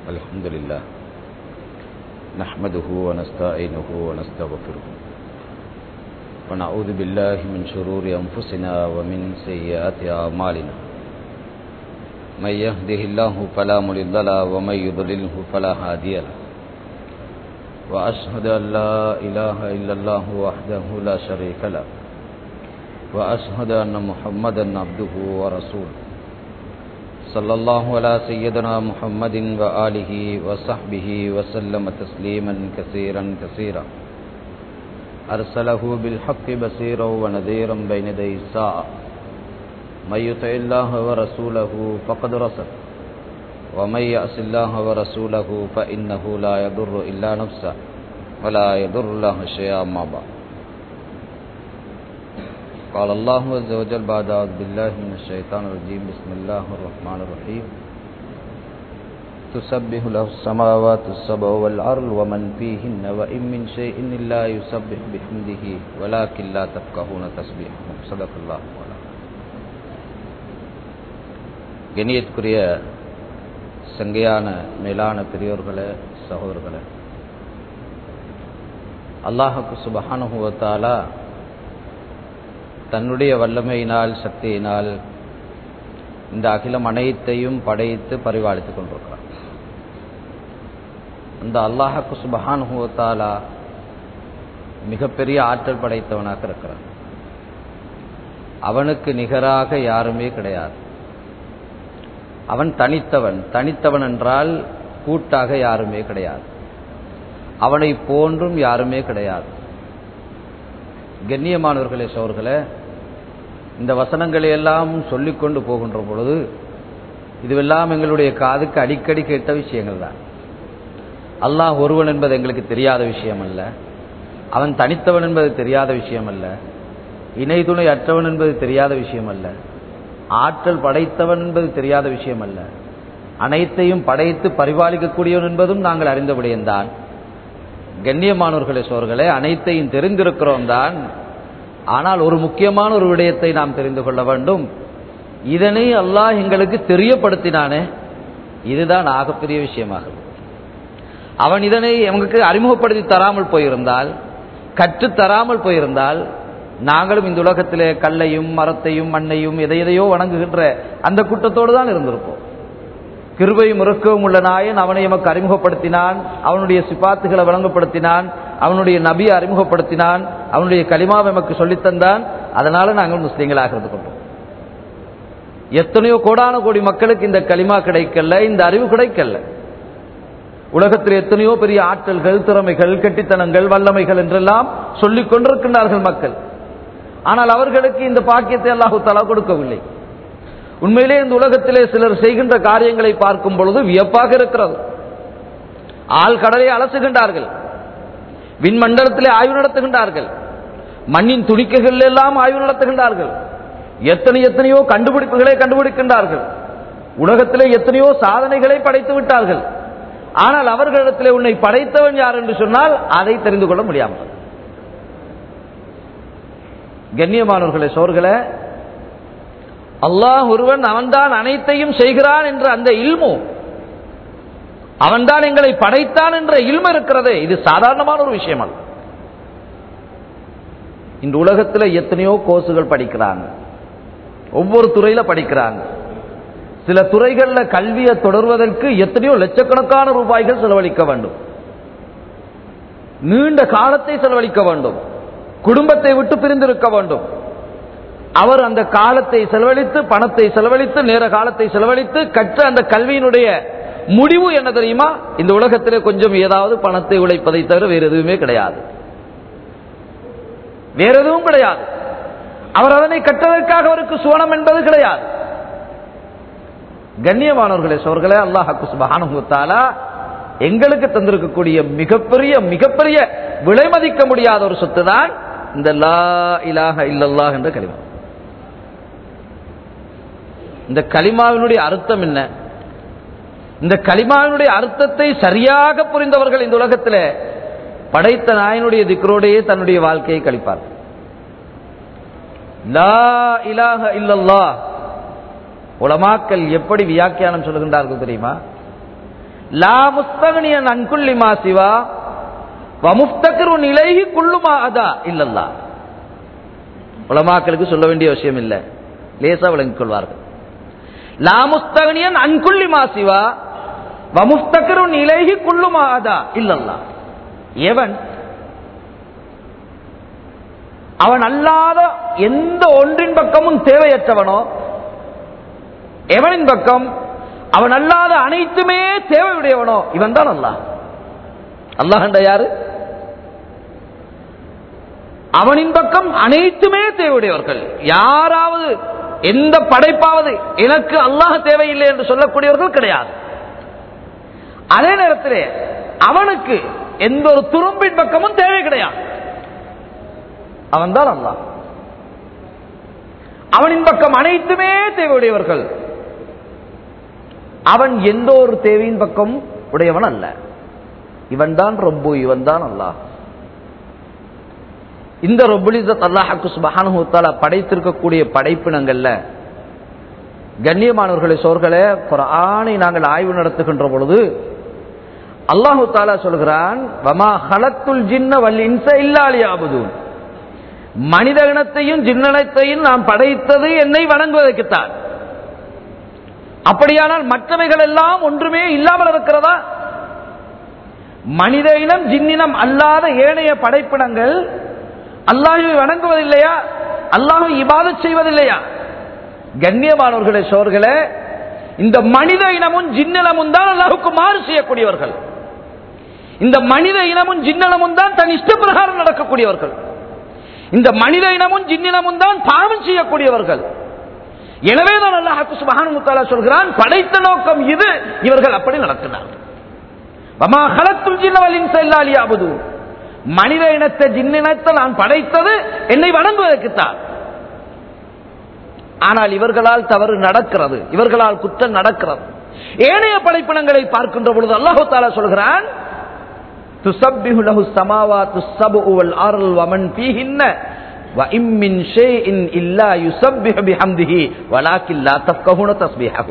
الحمد لله نحمده ونستعينه ونستغفره ونعوذ بالله من شرور أنفسنا ومن سيئات أعمالنا من يهده الله فلا مضل له ومن يضلله فلا هادي له وأشهد أن لا إله إلا الله وحده لا شريك له وأشهد أن محمدا عبده ورسوله صلى الله على سيدنا محمد وآله وصحبه وسلم تسليما كثيرا كثيرا أرسله بالحق بصيرا ونذيرا بين يدي الساعة من يطع الله ورسوله فقد رسل ومن يعص الله ورسوله فإنه لا يضر إلا نفسه ولا يضر الله شيئا ما بعد قال الله عز وجل بعد أعوذ بالله من الشيطان الرجيم بسم الله الرحمن الرحيم تسبح له السماوات السبع والأرض ومن فيهن وإن من شيء إلا يسبح بحمده ولكن لا تفقهون تسبيحهم صدق الله مولانا கணியத்துக்குரிய சங்கையான மேலான பெரியோர்களே சகோதரர்களே அல்லாஹுக்கு சுபஹானுவத்தாலா தன்னுடைய வல்லமையினால் சக்தியினால் இந்த அகிலம் அனைத்தையும் படைத்து பரிபாலித்துக் கொண்டிருக்கிறார் அந்த அல்லாஹுக்கு சுபஹானுவத்தாலா மிகப்பெரிய ஆற்றல் படைத்தவனாக இருக்கிறான் அவனுக்கு நிகராக யாருமே கிடையாது அவன் தனித்தவன் தனித்தவன் என்றால் கூட்டாக யாருமே கிடையாது அவனை போன்றும் யாருமே கிடையாது கண்ணியமானவர்களே சோர்களே இந்த வசனங்களை எல்லாம் சொல்லிக்கொண்டு போகின்ற பொழுது இதுவெல்லாம் எங்களுடைய காதுக்கு அடிக்கடி கேட்ட விஷயங்கள் தான் அல்லாஹ் ஒருவன் என்பது எங்களுக்கு தெரியாத விஷயம் அல்ல அவன் தனித்தவன் என்பது தெரியாத விஷயம் அல்ல இணை துணை அற்றவன் என்பது தெரியாத விஷயம் அல்ல ஆற்றல் படைத்தவன் என்பது தெரியாத விஷயம் அல்ல அனைத்தையும் படைத்து பரிபாலிக்கக்கூடியவன் என்பதும் நாங்கள் அறிந்த விடயம்தான் கண்ணியமானவர்களே சோர்களே அனைத்தையும் தெரிந்திருக்கிறோம் தான் ஆனால் ஒரு முக்கியமான ஒரு விடயத்தை நாம் தெரிந்து கொள்ள வேண்டும் இதனை அல்லாஹ் எங்களுக்கு தெரியப்படுத்தினானே இதுதான் ஆகப்பெரிய விஷயமாக அவன் இதனை எங்களுக்கு அறிமுகப்படுத்தி தராமல் போயிருந்தால் கற்று தராமல் போயிருந்தால் நாங்களும் இந்த உலகத்திலே கல்லையும் மரத்தையும் மண்ணையும் எதை எதையோ வணங்குகின்ற அந்த கூட்டத்தோடு தான் இருந்திருப்போம் கிருபையும் இறக்கவும் உள்ள நாயன் அவனை எமக்கு அறிமுகப்படுத்தினான் அவனுடைய சிபாத்துகளை வழங்கப்படுத்தினான் அவனுடைய நபியை அறிமுகப்படுத்தினான் அவனுடைய களிமாவை எமக்கு சொல்லித்தந்தான் அதனால நாங்கள் முஸ்லீம்களாக இருந்து கொண்டோம் எத்தனையோ கோடான கோடி மக்களுக்கு இந்த களிமா கிடைக்கல இந்த அறிவு கிடைக்கல உலகத்தில் எத்தனையோ பெரிய ஆற்றல்கள் திறமைகள் கெட்டித்தனங்கள் வல்லமைகள் என்றெல்லாம் சொல்லிக் கொண்டிருக்கின்றார்கள் மக்கள் ஆனால் அவர்களுக்கு இந்த பாக்கியத்தை அல்லாஹு தலா கொடுக்கவில்லை உண்மையிலே இந்த உலகத்திலே சிலர் செய்கின்ற காரியங்களை பார்க்கும் பொழுது வியப்பாக இருக்கிறது ஆள் கடலை அலசுகின்றார்கள் விண்மண்டலத்திலே ஆய்வு நடத்துகின்றார்கள் மண்ணின் துணிக்கைகள் எல்லாம் ஆய்வு நடத்துகின்றார்கள் எத்தனை எத்தனையோ கண்டுபிடிப்புகளை கண்டுபிடிக்கின்றார்கள் உலகத்திலே எத்தனையோ சாதனைகளை படைத்து விட்டார்கள் ஆனால் அவர்களிடத்திலே உன்னை படைத்தவன் யார் என்று சொன்னால் அதை தெரிந்து கொள்ள முடியாமல் கண்ணியமானவர்களே சோர்களே அல்லாஹ் ஒருவன் அவன்தான் அனைத்தையும் செய்கிறான் என்ற அந்த இல்மு அவன்தான் எங்களை படைத்தான் என்ற இல்மு இருக்கிறது இது சாதாரணமான ஒரு விஷயம் அல்ல இந்த உலகத்தில் எத்தனையோ கோர்ஸுகள் படிக்கிறாங்க ஒவ்வொரு துறையில படிக்கிறாங்க சில துறைகளில் கல்வியை தொடர்வதற்கு எத்தனையோ லட்சக்கணக்கான ரூபாய்கள் செலவழிக்க வேண்டும் நீண்ட காலத்தை செலவழிக்க வேண்டும் குடும்பத்தை விட்டு பிரிந்திருக்க வேண்டும் அவர் அந்த காலத்தை செலவழித்து பணத்தை செலவழித்து நேர காலத்தை செலவழித்து கற்ற அந்த கல்வியினுடைய முடிவு என்ன தெரியுமா இந்த உலகத்திலே கொஞ்சம் ஏதாவது பணத்தை உழைப்பதை தவிர வேறு எதுவுமே கிடையாது வேற எதுவும் கிடையாது அவர் அதனை கற்றதற்காக அவருக்கு சுவனம் என்பது கிடையாது கண்ணியமானவர்களே சோர்களே அல்லாஹு சுபஹானுத்தாலா எங்களுக்கு தந்திருக்கக்கூடிய மிகப்பெரிய மிகப்பெரிய விலை மதிக்க முடியாத ஒரு சொத்து தான் இந்த லா இலாக இல்லல்லாஹ் என்ற கலிமா இந்த கலிமாவினுடைய அர்த்தம் என்ன இந்த கலிமாவினுடைய அர்த்தத்தை சரியாக புரிந்தவர்கள் இந்த உலகத்தில் படைத்த நாயனுடைய திக்கரோடையே தன்னுடைய வாழ்க்கையை கழிப்பார் லா இலாக இல்லல்லா உலமாக்கள் எப்படி வியாக்கியானம் சொல்லுகின்றார்கள் தெரியுமா லா முஸ்தகனியன் அன்குல்லி மா சிவா வமுஃப்தகரு நிலைஹி குல்லுமா அதா இல்லல்லா உலமாக்களுக்கு சொல்ல வேண்டிய விஷயம் இல்லை லேசா விளங்கிக் கொள்வார்கள் லா முஸ்தகனியன் அன்குல்லி மா சிவா வமுஃப்தகரு நிலைஹி குல்லுமா அதா இல்லல்லா எவன் அவன் அல்லாத எந்த ஒன்றின் பக்கமும் தேவையற்றவனோ எவனின் பக்கம் அவன் அல்லாத அனைத்துமே தேவையுடையவனோ இவன் தான் அல்லாஹ் அல்லாஹ் யாரு அவனின் பக்கம் அனைத்துமே தேவையுடையவர்கள் யாராவது எந்த படைப்பாவது எனக்கு அல்லாஹ் தேவையில்லை என்று சொல்லக்கூடியவர்கள் கிடையாது அதே நேரத்திலே அவனுக்கு எந்த ஒரு துரும்பின் பக்கமும் தேவை கிடையாது அவன் தான் அல்லாஹ் அவனின் பக்கம் அனைத்துமே தேவையுடையவர்கள் அவன் எந்த ஒரு தேவையின் பக்கம் உடையவன் அல்ல இவன் தான் ரொம்பு இவன் தான் அல்லாஹ் இந்த ரொபுலிசத் அல்லாஹாக்கு சுபஹானுத்தால படைத்திருக்கக்கூடிய படைப்பினங்கள்ல கண்ணியமானவர்களை சோர்களே குரானை நாங்கள் ஆய்வு நடத்துகின்ற பொழுது அல்லாஹு தாலா சொல்கிறான் வமா ஹலத்துல் ஜின்ன வல் இன்ச இல்லாலியாபுதூன் மனித இனத்தையும் ஜின்னனத்தையும் நாம் படைத்தது என்னை வணங்குவதற்குத்தான் அப்படியானால் மற்றவைகள் எல்லாம் ஒன்றுமே இல்லாமல் இருக்கிறதா மனித இனம் ஜின்னினம் அல்லாத ஏனைய படைப்பினங்கள் அல்லாஹுவை வணங்குவதில்லையா அல்லாஹு இபாத செய்வதில்லையா கண்ணியமானவர்களே சோர்களே இந்த மனித இனமும் ஜின்னலமும் தான் அல்லாஹுக்கு மாறு செய்யக்கூடியவர்கள் இந்த மனித இனமும் ஜின்னலமும் தான் தன் இஷ்ட பிரகாரம் நடக்கக்கூடியவர்கள் இந்த மனித இனமும் ஜின்னினமும் தான் பாவம் செய்யக்கூடியவர்கள் எனவே தான் அல்லாஹு சுபஹானு முத்தாலா சொல்கிறான் படைத்த நோக்கம் இது இவர்கள் அப்படி நடத்தினார்கள் வமா ஹலத்துல் ஜின்னவல் இன்ச இல்லா லியஅபுது மனித இனத்தை ஜின்னினத்தை நான் படைத்தது என்னை வணங்குவதற்குத்தான் ஆனால் இவர்களால் தவறு நடக்கிறது இவர்களால் குற்றம் நடக்கிறது ஏனைய படைப்பினங்களை பார்க்கின்ற பொழுது அல்லாஹு தாலா சொல்கிறான் துசப்பிஹு லஹு ஸமாவாத்து ஸப்உ வல் அர்ல் வமன் ஃபீஹின்ன وَإِن مِّن شَيْءٍ إِلَّا يُسَبِّحُ بِحَمْدِهِ وَلَكِن لَّا تَفْقَهُونَ تَسْبِيحَهُ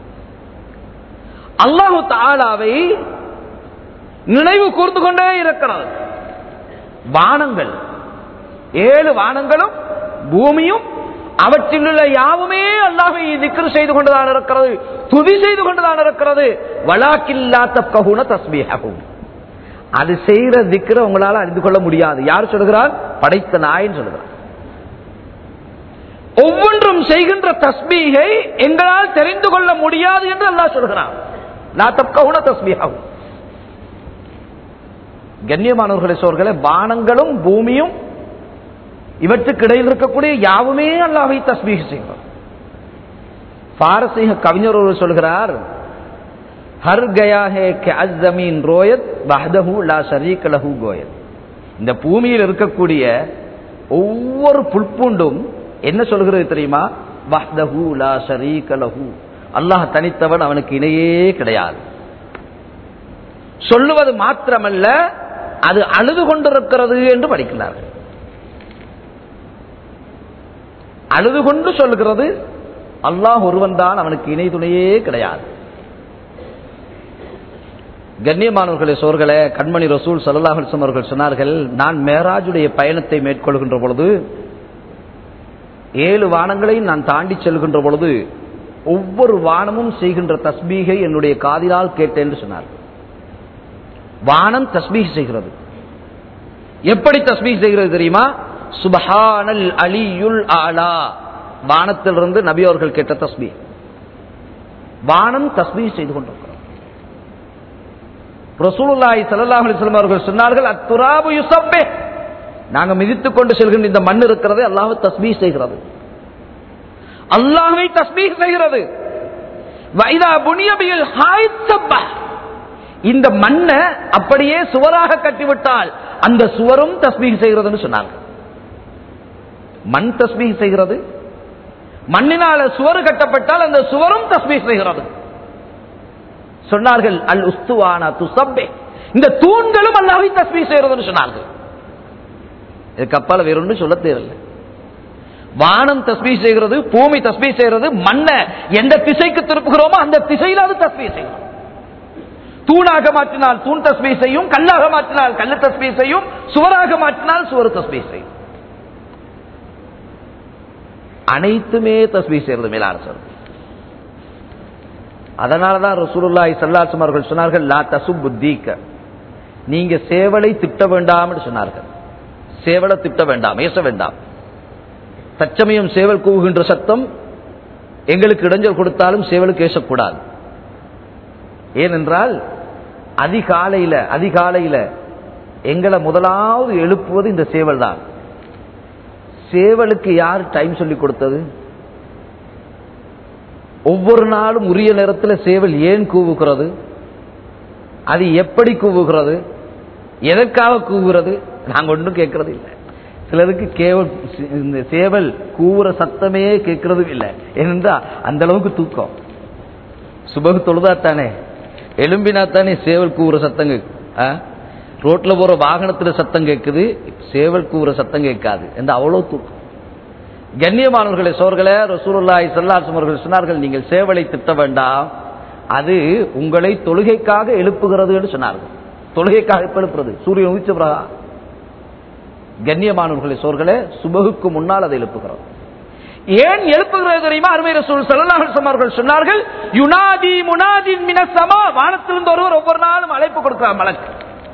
அல்லாஹு தஆலாவை நினைவு கூர்ந்து கொண்டே இருக்கிறது வானங்கள் ஏழு வானங்களும் பூமியும் அவற்றில் உள்ள யாவுமே அல்லாஹை திக்ரு செய்து கொண்டுதான் இருக்கிறது துதி செய்து கொண்டுதான் இருக்கிறது வலாக்கில்லா தப்கஹுன தஸ்பீஹகும் அது செய்யற திக்ர உங்களால அறிந்து கொள்ள முடியாது யார் சொல்கிறார் படைத்த நாயின் சொல்கிறார் ஒவ்வொன்றும் செய்கின்ற தஸ்பீகை எங்களால் தெரிந்து கொள்ள முடியாது என்று அல்லாஹ் சொல்கிறான் லா தப்கஹுன தஸ்பீஹகும் கண்ணியமானவர்களை சோர்களே வானங்களும் பூமியும் இவற்றுக்கு இடையில் இருக்கக்கூடிய யாவுமே அல்லாவை தஸ்பீக செய்வார் பாரசீக கவிஞர் ஒருவர் சொல்கிறார் ஹர் கயா ஹே ஜமீன் ரோயத் பஹதஹு லா ஷரீக் லஹு கோயத் இந்த பூமியில் இருக்கக்கூடிய ஒவ்வொரு புல்பூண்டும் என்ன சொல்கிறது தெரியுமா வஹ்தஹு லா ஷரீக் லஹு அல்லாஹ் தனித்தவன் அவனுக்கு இணையே கிடையாது சொல்லுவது மாத்திரமல்ல அது அழுது கொண்டிருக்கிறது என்று படிக்கிறார்கள் அழுது கொண்டு சொல்லுகிறது அல்லாஹ் ஒருவன் தான் அவனுக்கு இணை துணையே கிடையாது கண்ணியமானவர்களே சோர்களே கண்மணி ரசூல் சல்லாஹல்சம் அவர்கள் சொன்னார்கள் நான் மேராஜுடைய பயணத்தை மேற்கொள்கின்ற பொழுது ஏழு வானங்களையும் நான் தாண்டி செல்கின்ற பொழுது ஒவ்வொரு வானமும் செய்கின்ற தஸ்பீகை என்னுடைய காதினால் கேட்டேன் என்று சொன்னார் வானம் தஸ்பீக் செய்கிறது எப்படி தஸ்பீக் செய்கிறது தெரியுமா சுபஹானல் அலியுல் ஆலா வானத்திலிருந்து நபி அவர்கள் கேட்ட தஸ்பீ வானம் தஸ்பீ செய்து கொண்டிருக்கிறது ரசூலுல்லாஹி ஸல்லல்லாஹு அலைஹி வஸல்லம் அவர்கள் சொன்னார்கள் அத்துராபு யுஸப்பி நாங்க மிதித்துக் கொண்டு செல்கின்ற இந்த மண் இருக்கிறது அல்லாஹ் தஸ்பீ செய்கிறது அல்லாஹ்வை தஸ்பீ செய்கிறது வைதா புனியபில் ஹாயித் சப்பா இந்த மண்ணை அப்படியே சுவராக கட்டிவிட்டால் அந்த சுவரும் தஸ்பீக் செய்கிறதுன்னு சொன்னாங்க மண் தஸ்பீக் செய்கிறது மண்ணினால சுவர் கட்டப்பட்டால் அந்த சுவரும் தஸ்பீக் செய்கிறது சொன்னார்கள் அல் உஸ்துவானா துசப்பே இந்த தூண்களும் அல்லாவை தஸ்பீக் செய்கிறதுன்னு சொன்னார்கள் இதுக்கு அப்பால வேற ஒன்றும் சொல்ல தேவையில்லை வானம் தஸ்பீ செய்கிறது பூமி தஸ்பீ செய்கிறது மண்ணை எந்த திசைக்கு திருப்புகிறோமோ அந்த திசையில அது தஸ்பீ செய்கிறது தூணாக மாற்றினால் தூண் தஸ்மீ செய்யும் கல்லாக மாற்றினால் கல்லு தஸ்மீ செய்யும் சுவராக மாற்றினால் சுவர் தஸ்மீ செய்யும் அனைத்துமே தஸ்மீ செய்யறது மேலான சொல்றது அதனாலதான் ரசூலுல்லாஹி ஸல்லல்லாஹு அவர்கள் சொன்னார்கள் லா தசுப்புத்தீக்க நீங்க சேவலை திட்ட வேண்டாம் என்று சொன்னார்கள் சேவலை திட்ட வேண்டாம் ஏச வேண்டாம் தச்சமயம் சேவல் கூவுகின்ற சத்தம் எங்களுக்கு இடைஞ்சல் கொடுத்தாலும் சேவலுக்கு ஏசக்கூடாது ஏனென்றால் அதிகாலையில அதிகாலையில எங்களை முதலாவது எழுப்புவது இந்த சேவல் தான் சேவலுக்கு யார் டைம் சொல்லி கொடுத்தது ஒவ்வொரு நாளும் உரிய நேரத்தில் சேவல் ஏன் கூவுகிறது அது எப்படி கூவுகிறது எதற்காக கூவுகிறது நாங்க ஒன்றும் கேட்கறது இல்லை சிலருக்கு கேவல் இந்த சேவல் கூவுற சத்தமே கேட்கறதும் இல்லை ஏனென்றா அந்த அளவுக்கு தூக்கம் சுபகு தொழுதாத்தானே எலும்பினா தானே சேவல் கூவுற சத்தம் கேட்கும் ஆ? ரோட்ல போற வாகனத்துல சத்தம் கேட்குது சேவல் கூவுற சத்தம் கேட்காது என்று அவ்வளவு தூக்கம் கண்ணியமானவர்களே சோர்களே ரசூலுல்லாஹி ஸல்லல்லாஹு அவர்கள் சொன்னார்கள் நீங்கள் சேவலை திட்ட வேண்டாம் அது உங்களை தொழுகைக்காக எழுப்புகிறது என்று சொன்னார்கள் தொழுகைக்காக எப்ப எழுப்புறது சூரியன் உதிச்ச பிறகா கண்ணியமானவர்களே சோர்களே சுபகுக்கு முன்னால் அதை எழுப்புகிறது ஏன் எழுப்புகிறது தெரியுமா அருமை ரசூல் ஸல்லல்லாஹு அலைஹி வஸல்லம் அவர்கள் சொன்னார்கள் யுனாதி முனாதின் மினஸ் ஸமா வானத்திலிருந்து ஒருவர் ஒவ்வொரு நாளும் அழைப்பு கொடுக்கிறார் மலக்கு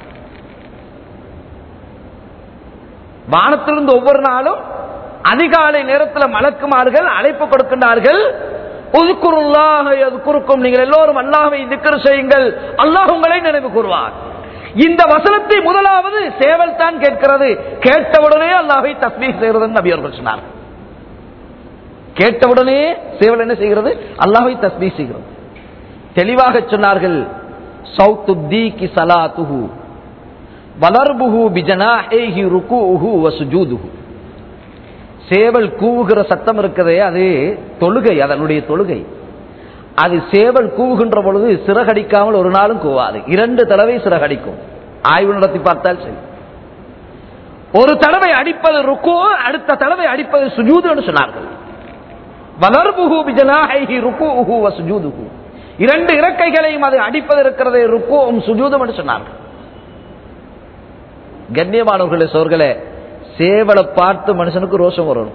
வானத்திலிருந்து ஒவ்வொரு நாளும் அதிகாலை நேரத்தில் மலக்குமார்கள் அழைப்பு கொடுக்கின்றார்கள் உதுக்குருல்லாக எதுக்குறுக்கும் நீங்கள் எல்லோரும் அல்லாஹ்வை திக்ர் செய்யுங்கள் அல்லாஹ் உங்களை நினைவு கூறுவார் இந்த வசனத்தை முதலாவது சேவல் தான் கேட்கிறது கேட்டவுடனே அல்லாஹை தஸ்மீக் செய்கிறது நபி அவர்கள் சொன்னார்கள் கேட்டவுடனே சேவல் என்ன செய்கிறது அல்லாஹை தஸ்மீ செய்கிறது தெளிவாக சொன்னார்கள் சௌத்து தீக்கி சலாத்துஹு வலர்புஹு பிஜனாஹேஹி ருக்குஹு வசுஜூதுஹு சேவல் கூவுகிற சத்தம் இருக்கிறதே அது தொழுகை அதனுடைய தொழுகை அது சேவல் கூவுகின்ற பொழுது சிறகடிக்காமல் ஒரு நாளும் கூவாது இரண்டு தடவை சிறகடிக்கும் ஆய்வு நடத்தி பார்த்தால் சரி ஒரு தடவை அடிப்பது ருக்கு அடுத்த தடவை அடிப்பது சுஜூது என்று சொன்னார்கள் வளர்புகு பிஜனாஹைஹி ருக்குஹு வசுஜூதுஹு இரண்டு இறக்கைகளையும் அது அடிப்பது இருக்கிறது ருக்குவும் சுஜூதும் என்று சொன்னார்கள் கண்ணியமானவர்களே சோர்களே சேவலை பார்த்து மனுஷனுக்கு ரோஷம் வரணும்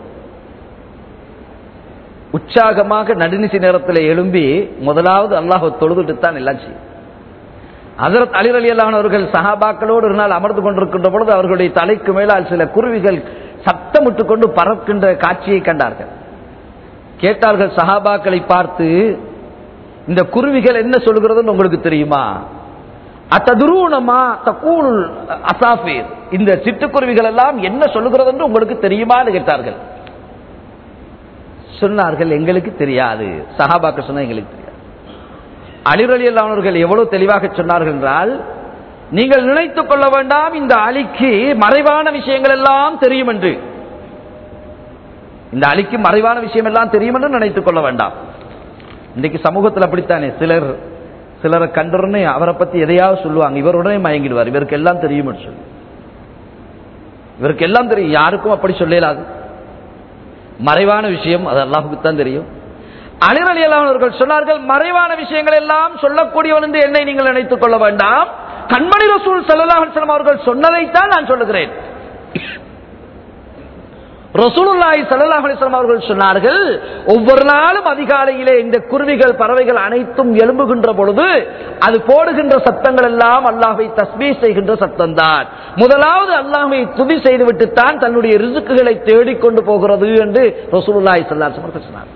உற்சாகமாக நடுநிசி நேரத்தில் எழும்பி முதலாவது அல்லாஹ் தொழுதுட்டு தான் எல்லாம் செய்யும் அதரத் அலிர் அலி அவர்கள் சஹாபாக்களோடு ஒரு நாள் அமர்ந்து கொண்டிருக்கின்ற பொழுது அவர்களுடைய தலைக்கு மேலால் சில குருவிகள் சத்தமிட்டு கொண்டு பறக்கின்ற காட்சியை கண்டார்கள் கேட்டார்கள் சஹாபாக்களை பார்த்து இந்த குருவிகள் என்ன சொல்கிறதுன்னு உங்களுக்கு தெரியுமா அத்ததுரூனமா தக்கூல் அசாஃபீர் இந்த சிட்டுக்குருவிகள் எல்லாம் என்ன சொல்லுகிறது என்று உங்களுக்கு தெரியுமான்னு கேட்டார்கள் சொன்னார்கள் எங்களுக்கு தெரியாது சஹாபாக்க சொன்னா எங்களுக்கு தெரியாது அலிரலி அவர்கள் எவ்வளவு தெளிவாக சொன்னார்கள் என்றால் நீங்கள் நினைத்துக் கொள்ள வேண்டாம் இந்த அலிக்கு மறைவான விஷயங்கள் எல்லாம் தெரியும் என்று இந்த அலிக்கு மறைவான விஷயம் எல்லாம் தெரியும் என்று நினைத்துக் கொள்ள வேண்டாம் இன்றைக்கு சமூகத்தில் அப்படித்தானே சிலர் சிலரை கண்டுடனே அவரை பத்தி எதையாவது சொல்லுவாங்க இவர் உடனே மயங்கிடுவார் இவருக்கு எல்லாம் தெரியும் சொல்லி இவருக்கு எல்லாம் தெரியும் யாருக்கும் அப்படி சொல்லலாது மறைவான விஷயம் அது அல்லாஹுக்கு தான் தெரியும் அலிரலி அவர்கள் சொன்னார்கள் மறைவான விஷயங்கள் எல்லாம் சொல்லக்கூடியவன் என்று என்னை நீங்கள் நினைத்துக் கொள்ள வேண்டாம் கண்மணி ரசூல் சல்லாஹ் அவர்கள் சொன்னதைத்தான் நான் சொல்லுகிறேன் ரசூலுல்லாஹி ஸல்லல்லாஹு அலைஹி வஸல்லம் அவர்கள் சொன்னார்கள் ஒவ்வொரு நாளும் அதிகாலையிலே இந்த குருவிகள் பறவைகள் அனைத்தும் எழும்புகின்ற பொழுது அது போடுகின்ற சத்தங்கள் எல்லாம் அல்லாஹ்வை தஸ்பீஹ் செய்கின்ற சத்தம் தான் முதலாவது அல்லாஹ்வை துதி செய்துவிட்டு தான் தன்னுடைய ரிசுக்குகளை தேடிக்கொண்டு போகிறது என்று ரசூலுல்லாஹி ஸல்லல்லாஹு அலைஹி வஸல்லம் சொன்னார்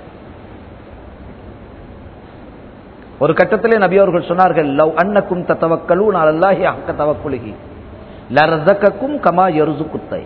ஒரு கட்டத்திலே நபி அவர்கள் சொன்னார்கள் லவ் அன்னக்கும் தத்தவக்கலூன் அலல்லாஹி ஹக்க தவக்குலிஹி லரஸகக்கும் கமா யர்சுக்குத்தை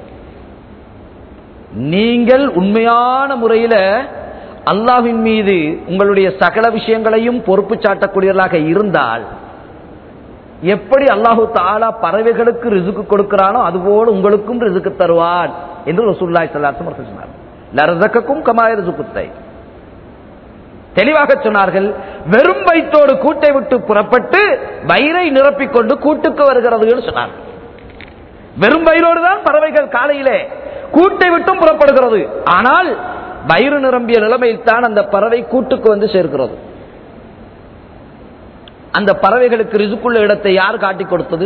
நீங்கள் உண்மையான முறையில அல்லாஹின் மீது உங்களுடைய சகல விஷயங்களையும் பொறுப்பு சாட்டக்கூடியவர்களாக இருந்தால் எப்படி அல்லாஹு தாலா பறவைகளுக்கு ரிசுக்கு கொடுக்கிறானோ அதுபோல உங்களுக்கும் ரிசுக்கு தருவான் என்று ரசூல்லாய் சல்லாசம் சொன்னார் லரசக்கும் கமாய ரிசுக்குத்தை தெளிவாக சொன்னார்கள் வெறும் வயிற்றோடு கூட்டை விட்டு புறப்பட்டு வயிறை நிரப்பிக்கொண்டு கூட்டுக்கு வருகிறது சொன்னார்கள் வெறும் வயிறோடு தான் பறவைகள் காலையிலே கூட்டை விட்டும் புறப்படுகிறது ஆனால் வயிறு நிரம்பிய நிலைமையில் தான் அந்த பறவை கூட்டுக்கு வந்து சேர்க்கிறது அந்த பறவைகளுக்கு ரிசுக்குள்ள இடத்தை யார் காட்டிக் கொடுத்தது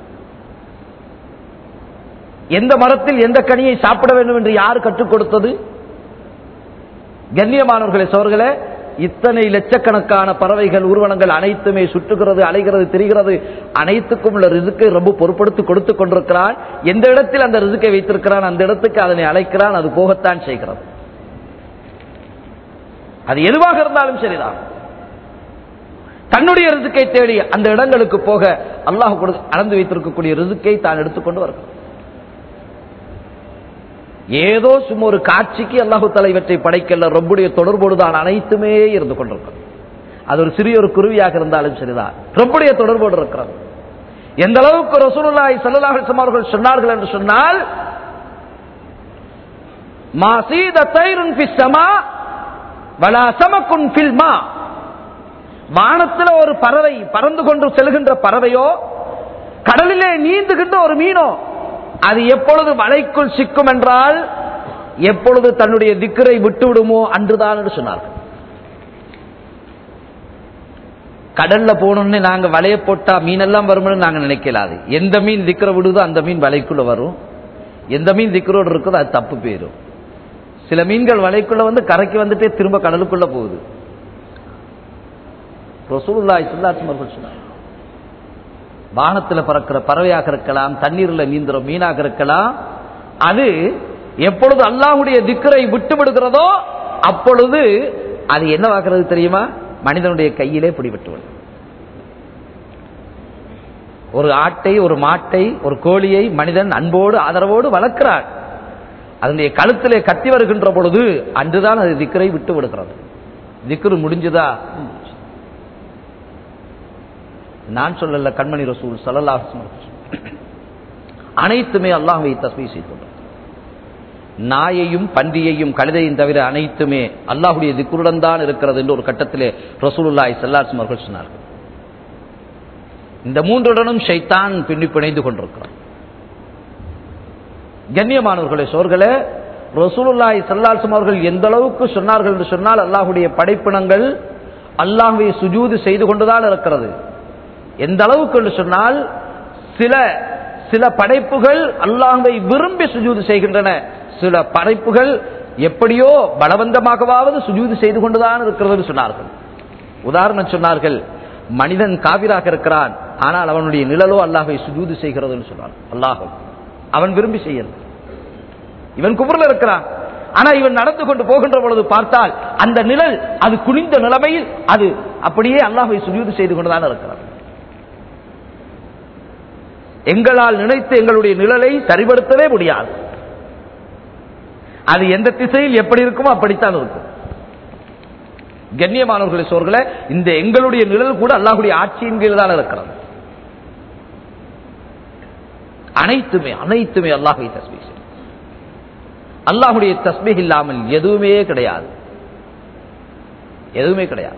எந்த மரத்தில் எந்த கனியை சாப்பிட வேண்டும் என்று யார் கற்றுக் கொடுத்தது கண்ணியமானவர்களே சோர்களே இத்தனை லட்சக்கணக்கான பறவைகள் ஊர்வலங்கள் அனைத்துமே சுற்றுகிறது அலைகிறது திரிகிறது அனைத்துக்கும் உள்ள ரிசுக்கை ரொம்ப பொறுப்படுத்தி கொடுத்துக் கொண்டிருக்கிறான் எந்த இடத்தில் அந்த ரிசுக்கை வைத்திருக்கிறான் அந்த இடத்துக்கு அதனை அழைக்கிறான் அது போகத்தான் செய்கிறது அது எதுவாக இருந்தாலும் சரிதான் தன்னுடைய ரிசுக்கை தேடி அந்த இடங்களுக்கு போக அல்லாஹ் அளந்து வைத்திருக்கக்கூடிய ரிசுக்கை தான் எடுத்துக்கொண்டு வருகிறான் ஏதோ சும்மா ஒரு காட்சிக்கு அல்லாஹு தலைவற்றை படைக்கல ரொம்புடைய தொடர்போடு தான் அனைத்துமே இருந்து கொண்டிருக்கிறது அது ஒரு சிறிய ஒரு குருவியாக இருந்தாலும் சரிதான் ரொம்புடைய தொடர்போடு இருக்கிறது எந்த அளவுக்கு ரசூலுல்லாஹி ஸல்லல்லாஹு அலைஹி அவர்கள் சொன்னார்கள் என்று சொன்னால் மாசீத தைருன் ஃபிஸ் ஸமா வலா சமக்குன் ஃபில் மா வானத்தில் ஒரு பறவை பறந்து கொண்டு செல்கின்ற பறவையோ கடலிலே நீந்துகின்ற ஒரு மீனோ அது எப்பொழுது வலைக்குள் சிக்கும் என்றால் எப்பொழுது தன்னுடைய திக்கரை விட்டு விடுமோ அன்றுதான் என்று சொன்னார்கள் கடல்ல போனோம்னு நாங்க வலைய போட்டா மீனெல்லாம் வரும்னு நாங்க நினைக்கலாது எந்த மீன் திக்கரை விடுதோ அந்த மீன் வலைக்குள்ள வரும் எந்த மீன் திக்கரோடு இருக்குதோ அது தப்பு போயிடும் சில மீன்கள் வலைக்குள்ள வந்து கரைக்கு வந்துட்டே திரும்ப கடலுக்குள்ள போகுது ரசூலுல்லாஹி ஸல்லல்லாஹு அலைஹி வஸல்லம் சொன்னாங்க வானத்தில் பறக்கிற பறவையாக இருக்கலாம் தண்ணீரில் நீந்துற மீனாக இருக்கலாம் அது எப்பொழுது அல்லாஹுடைய திக்கரை விட்டு விடுகிறதோ அப்பொழுது அது என்னவாகிறது தெரியுமா மனிதனுடைய கையிலே பிடிபட்டுவிடும் ஒரு ஆட்டை ஒரு மாட்டை ஒரு கோழியை மனிதன் அன்போடு ஆதரவோடு வளர்க்கிறான் அதனுடைய கழுத்திலே கத்தி வருகின்ற பொழுது அன்றுதான் அது திக்கரை விட்டு விடுகிறது திக்ரு முடிஞ்சுதா நான் சொல்லல கண்மணி ரசூல் சல்லல்லாஹு அலைஹி வஸல்லம். அனைத்துமே அல்லாஹ்வை தஸ்மீ செய்துள்ளது நாயையும் பன்றியையும் கழுதையும் தவிர அனைத்துமே அல்லாஹுடைய திக்குருடன் தான் இருக்கிறது என்று ஒரு கட்டத்திலே ரசூலுல்லாஹி ஸல்லல்லாஹு அவர்கள் சொன்னார்கள் இந்த மூன்றுடனும் ஷைத்தான் பின்னி பிணைந்து கொண்டிருக்கிறான் கண்ணியமானவர்களே சோர்களே ரசூலுல்லாஹி ஸல்லல்லாஹு அவர்கள் எந்த அளவுக்கு சொன்னார்கள் என்று சொன்னால் அல்லாஹ்வுடைய படைப்பினங்கள் அல்லாஹ்வை சுஜூது செய்து கொண்டுதான் இருக்கிறது எந்த அளவுக்கு என்று சொன்னால் சில சில படைப்புகள் அல்லாஹ்வை விரும்பி சுஜூது செய்கின்றன சில படைப்புகள் எப்படியோ பலவந்தமாகவாவது சுஜூது செய்து கொண்டுதான் இருக்கிறது என்று சொன்னார்கள் உதாரணம் சொன்னார்கள் மனிதன் காவிராக இருக்கிறான் ஆனால் அவனுடைய நிழலோ அல்லாஹ்வை சுஜூது செய்கிறது என்று சொன்னார் அல்லாஹ் அவன் விரும்பி செய்யறது இவன் குபுரில் இருக்கிறான் ஆனா இவன் நடந்து கொண்டு போகின்ற பொழுது பார்த்தால் அந்த நிழல் அது குனிந்த நிலைமையில் அது அப்படியே அல்லாஹ்வை சுஜூது செய்து கொண்டுதான் இருக்கிறான் எங்களால் நினைத்து எங்களுடைய நிழலை சரிபடுத்தவே முடியாது அது எந்த திசையில் எப்படி இருக்குமோ அப்படித்தான் இருக்கும் கண்ணியமானவர்களை சோர்களே இந்த எங்களுடைய நிழல் கூட அல்லாஹுடைய ஆட்சியின் கீழ் தான் இருக்கிறது அனைத்துமே அனைத்துமே அல்லாஹை தஸ்மீ செய்யும் அல்லாஹுடைய தஸ்மீக் இல்லாமல் எதுவுமே கிடையாது எதுவுமே கிடையாது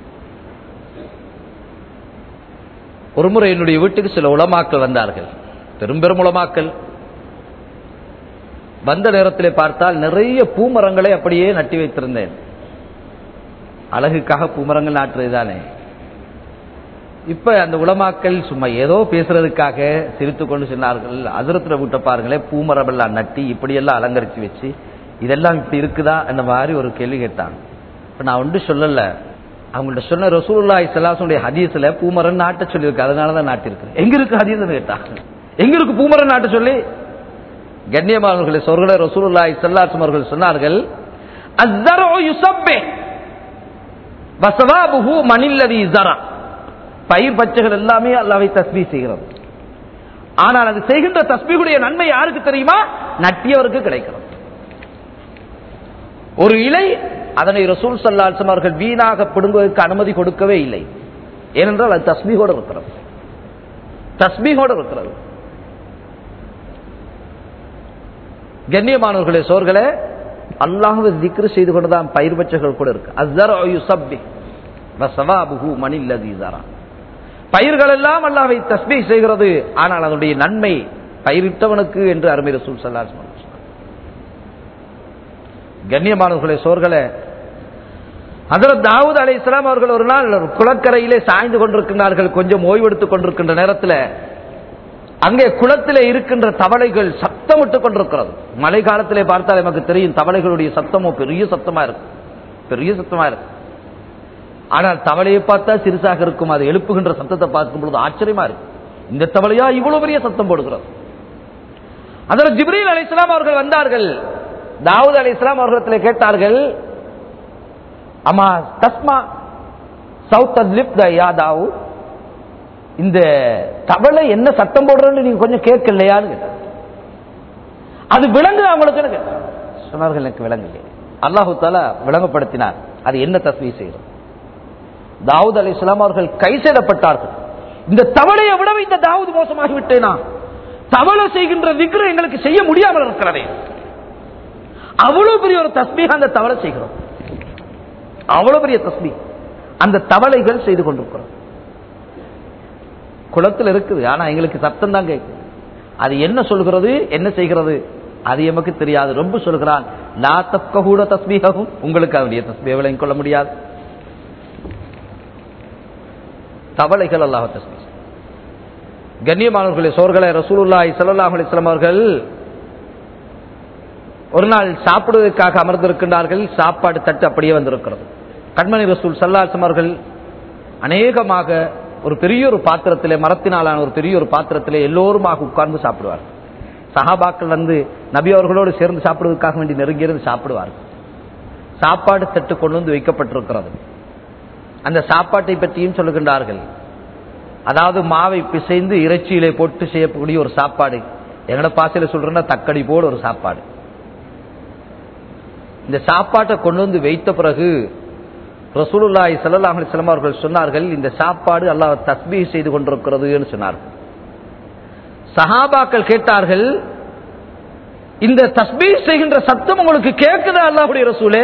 ஒருமுறை என்னுடைய வீட்டுக்கு சில உலமாக்கள் வந்தார்கள் பெரும் பெரும் உலமாக்கள் வந்த நேரத்தில் பார்த்தால் நிறைய பூமரங்களை அப்படியே நட்டி வைத்திருந்தேன் அழகுக்காக பூமரங்கள் நாட்டுறது தானே இப்ப அந்த உலமாக்கள் சும்மா ஏதோ பேசுறதுக்காக சிரித்து கொண்டு சொன்னார்கள் அதிரத்துல விட்ட பாருங்களே பூமரமெல்லாம் நட்டி இப்படியெல்லாம் அலங்கரிச்சு வச்சு இதெல்லாம் இப்படி இருக்குதா அந்த மாதிரி ஒரு கேள்வி கேட்டாங்க இப்ப நான் ஒன்று சொல்லல அவங்கள்ட்ட சொன்ன ரசூலுல்லாஹி ஸல்லல்லாஹு ஹதீஸ்ல பூமரன் நாட்ட சொல்லியிருக்கு அதனால தான் நாட்டிருக்கு எங்க இருக்கு ஹதீஸ்னு கேட்டாங்க எங்க இருக்கு பூமரன் நாட்ட சொல்லி கண்ணியமானவர்களே சொர்களை ரசூலுல்லாஹி ஸல்லல்லாஹு அவர்கள் சொன்னார்கள் அஸ்ஸர்உ யுஸப்பி வஸவாபுஹு மனில்லதி ஸரா பயிர் பச்சைகள் எல்லாமே அல்லாஹ்வை தஸ்பீஹ் செய்கிறது ஆனால் அது செய்கின்ற தஸ்பீஹுடைய நன்மை யாருக்கு தெரியுமா நட்டியவருக்கு கிடைக்கிறது ஒரு இலை அதனை ரசூல் சல்லாசம் அவர்கள் வீணாக பிடுங்குவதற்கு அனுமதி கொடுக்கவே இல்லை ஏனென்றால் அது தஸ்மீகோடு இருக்கிறது தஸ்மீகோடு இருக்கிறது கண்ணியமானவர்களே சோர்களே அல்லாஹுவை திக்ரு செய்து கொண்டுதான் பயிர் பச்சைகள் கூட இருக்கு அஸ்ஸர் யுஸப்பி வஸவாபுஹு மனில்லதி ஸரா பயிர்கள் எல்லாம் அல்லாஹ்வை தஸ்பீஹ் செய்கிறது ஆனால் அதனுடைய நன்மை பயிரிட்டவனுக்கு என்று அருமை ரசூல் ஸல்லல்லாஹு அலைஹி கண்ணியமானவர்களே சோர்களே அதில் தாவூத் அலை இஸ்லாம் அவர்கள் ஒரு நாள் குளக்கரையிலே சாய்ந்து கொண்டிருக்கிறார்கள் கொஞ்சம் ஓய்வெடுத்துக் கொண்டிருக்கின்ற நேரத்தில் அங்கே குளத்திலே இருக்கின்ற தவளைகள் சத்தமிட்டுக் கொண்டிருக்கிறது மழை காலத்திலே பார்த்தால் நமக்கு தெரியும் தவளைகளுடைய சத்தமும் பெரிய சத்தமா இருக்கு பெரிய சத்தமா இருக்கு ஆனால் தவளையை பார்த்தா சிறுசாக இருக்கும் அது எழுப்புகின்ற சத்தத்தை பார்க்கும் பொழுது ஆச்சரியமா இருக்கு இந்த தவளையா இவ்வளவு பெரிய சத்தம் போடுகிறது அதில் ஜிப்ரீல் அலி இஸ்லாம் அவர்கள் வந்தார்கள் தாவூத் அலி இஸ்லாம் அவர்களிடத்தில் கேட்டார்கள் அம்மா தஸ்மா சவுத் லிப் த யா தாவூத் இந்த தவளை என்ன சத்தம் போடுறன்னு நீங்க கொஞ்சம் கேட்கலையான்னு கேட்டார் அது விலங்கு அவங்களுக்கு சொன்னார்கள் எனக்கு விலங்கு அல்லாஹு தாலா விளங்கப்படுத்தினார் அது என்ன தஸ்மீ செய்யும் தாவூத் அலி இஸ்லாம் அவர்கள் கை செய்யப்பட்டார்கள் இந்த தவளையை விட இந்த தாவூத் மோசமாகி விட்டேனா தவளை செய்கின்ற விக்ரம் எங்களுக்கு செய்ய முடியாமல் இருக்கிறதே அவ்வளவு பெரிய ஒரு தஸ்மீக அந்த தவளை செய்கிறோம் அவ்வளவு பெரிய தஸ்மீ அந்த தவளைகள் செய்து கொண்டிருக்கிறோம் குளத்தில் இருக்குது ஆனா எங்களுக்கு சத்தம் தான் கேட்குது அது என்ன சொல்கிறது என்ன செய்கிறது அது எமக்கு தெரியாது ரொம்ப சொல்கிறான் லா தப்க கூட தஸ்மீகவும் உங்களுக்கு அவருடைய தஸ்மீக விளங்கிக் கொள்ள முடியாது தவளைகள் அல்லாஹ் தஸ்மீ கண்ணியமானவர்களே சோர்களே ரசூலுல்லாஹி ஸல்லல்லாஹு அலைஹி வஸல்லம் அவர்கள் ஒரு நாள் சாப்பிடுவதற்காக அமர்ந்திருக்கின்றார்கள் சாப்பாடு தட்டு அப்படியே வந்திருக்கிறது கண்மணி ரசூல் சல்லாசம் அவர்கள் அநேகமாக ஒரு பெரிய ஒரு பாத்திரத்திலே மரத்தினாலான ஒரு பெரிய ஒரு பாத்திரத்திலே எல்லோருமாக உட்கார்ந்து சாப்பிடுவார் சஹாபாக்கள் வந்து நபி அவர்களோடு சேர்ந்து சாப்பிடுவதற்காக வேண்டி நெருங்கியிருந்து சாப்பிடுவார்கள் சாப்பாடு தட்டு கொண்டு வந்து வைக்கப்பட்டிருக்கிறது அந்த சாப்பாட்டை பற்றியும் சொல்லுகின்றார்கள் அதாவது மாவை பிசைந்து இறைச்சியிலே போட்டு செய்யக்கூடிய ஒரு சாப்பாடு எங்கட பாசையில சொல்றேன்னா தக்கடி போடு ஒரு சாப்பாடு இந்த சாப்பாட்டை கொண்டு வந்து வைத்த பிறகு ரசூலுல்லாஹி ஸல்லல்லாஹு அலைஹி வஸல்லம் அவர்கள் சொன்னார்கள் இந்த சாப்பாடு அல்லாஹ் தஸ்பீஹ் செய்து கொண்டிருக்கிறதுன்னு சொன்னார்கள் சஹாபாக்கள் கேட்டார்கள் இந்த தஸ்பீஹ் செய்கின்ற சத்தம் உங்களுக்கு கேட்குதா அல்லாஹ்வுடைய ரசூலே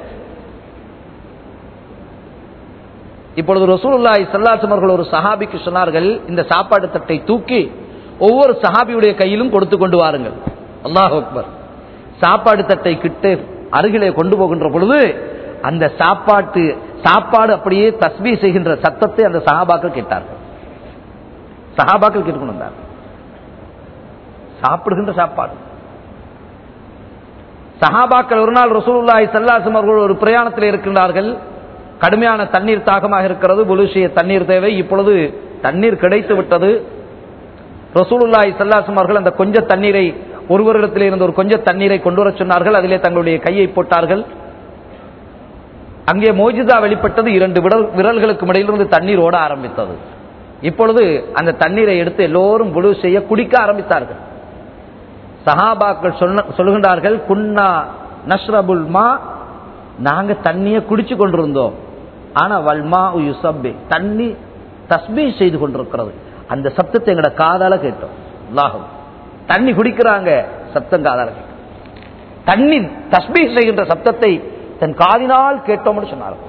இப்பொழுது ரசூலுல்லாஹி ஸல்லல்லாஹு அலைஹி அவர்கள் ஒரு சஹாபிக்கு சொன்னார்கள் இந்த சாப்பாடு தட்டை தூக்கி ஒவ்வொரு சஹாபியுடைய கையிலும் கொடுத்து கொண்டு வாருங்கள் அல்லாஹ் அக்பர் சாப்பாடு தட்டை கிட்ட அருகிலே கொண்டு போகின்ற பொழுது அந்த சாப்பாட்டு சாப்பாடு அப்படியே தஸ்பீ செய்கின்ற சத்தத்தை அந்த சஹாபாக்கள் கேட்டார்கள் சஹாபாக்கள் கேட்டுக்கொண்டு வந்தார் சாப்பிடுகின்ற சாப்பாடு சஹாபாக்கள் ஒரு நாள் ரசூலுல்லாஹி ஸல்லல்லாஹு அவர்கள் ஒரு பிரயாணத்தில் இருக்கின்றார்கள் கடுமையான தண்ணீர் தாகமாக இருக்கிறது புலுசிய தண்ணீர் தேவை இப்பொழுது தண்ணீர் கிடைத்து விட்டது ரசூலுல்லாஹி ஸல்லல்லாஹு அவர்கள் அந்த கொஞ்ச தண்ணீரை ஒருவரிடத்தில் இருந்த ஒரு கொஞ்ச தண்ணீரை கொண்டு வர சொன்னார்கள் அதிலே தங்களுடைய கையை போட்டார்கள் அங்கே மோஜிதா வெளிப்பட்டது இரண்டு விரல் விரல்களுக்கு இடையிலிருந்து தண்ணீர் ஓட ஆரம்பித்தது இப்பொழுது அந்த தண்ணீரை எடுத்து எல்லோரும் புழு செய்ய குடிக்க ஆரம்பித்தார்கள் சஹாபாக்கள் சொன்ன சொல்லுகின்றார்கள் குன்னா நஷ்ரபுல் மா நாங்க தண்ணியை குடிச்சு கொண்டிருந்தோம் ஆனா வல்மா யுசப்பி தண்ணி தஸ்பீ செய்து கொண்டிருக்கிறது அந்த சப்தத்தை எங்கட காதால கேட்டோம் லாகம் தண்ணி குடிக்கிறாங்க சப்தம் காதால கேட்டோம் தண்ணி தஸ்பீ செய்கின்ற சப்தத்தை தன் காதினால் கேட்டோம்னு சொன்னார்கள்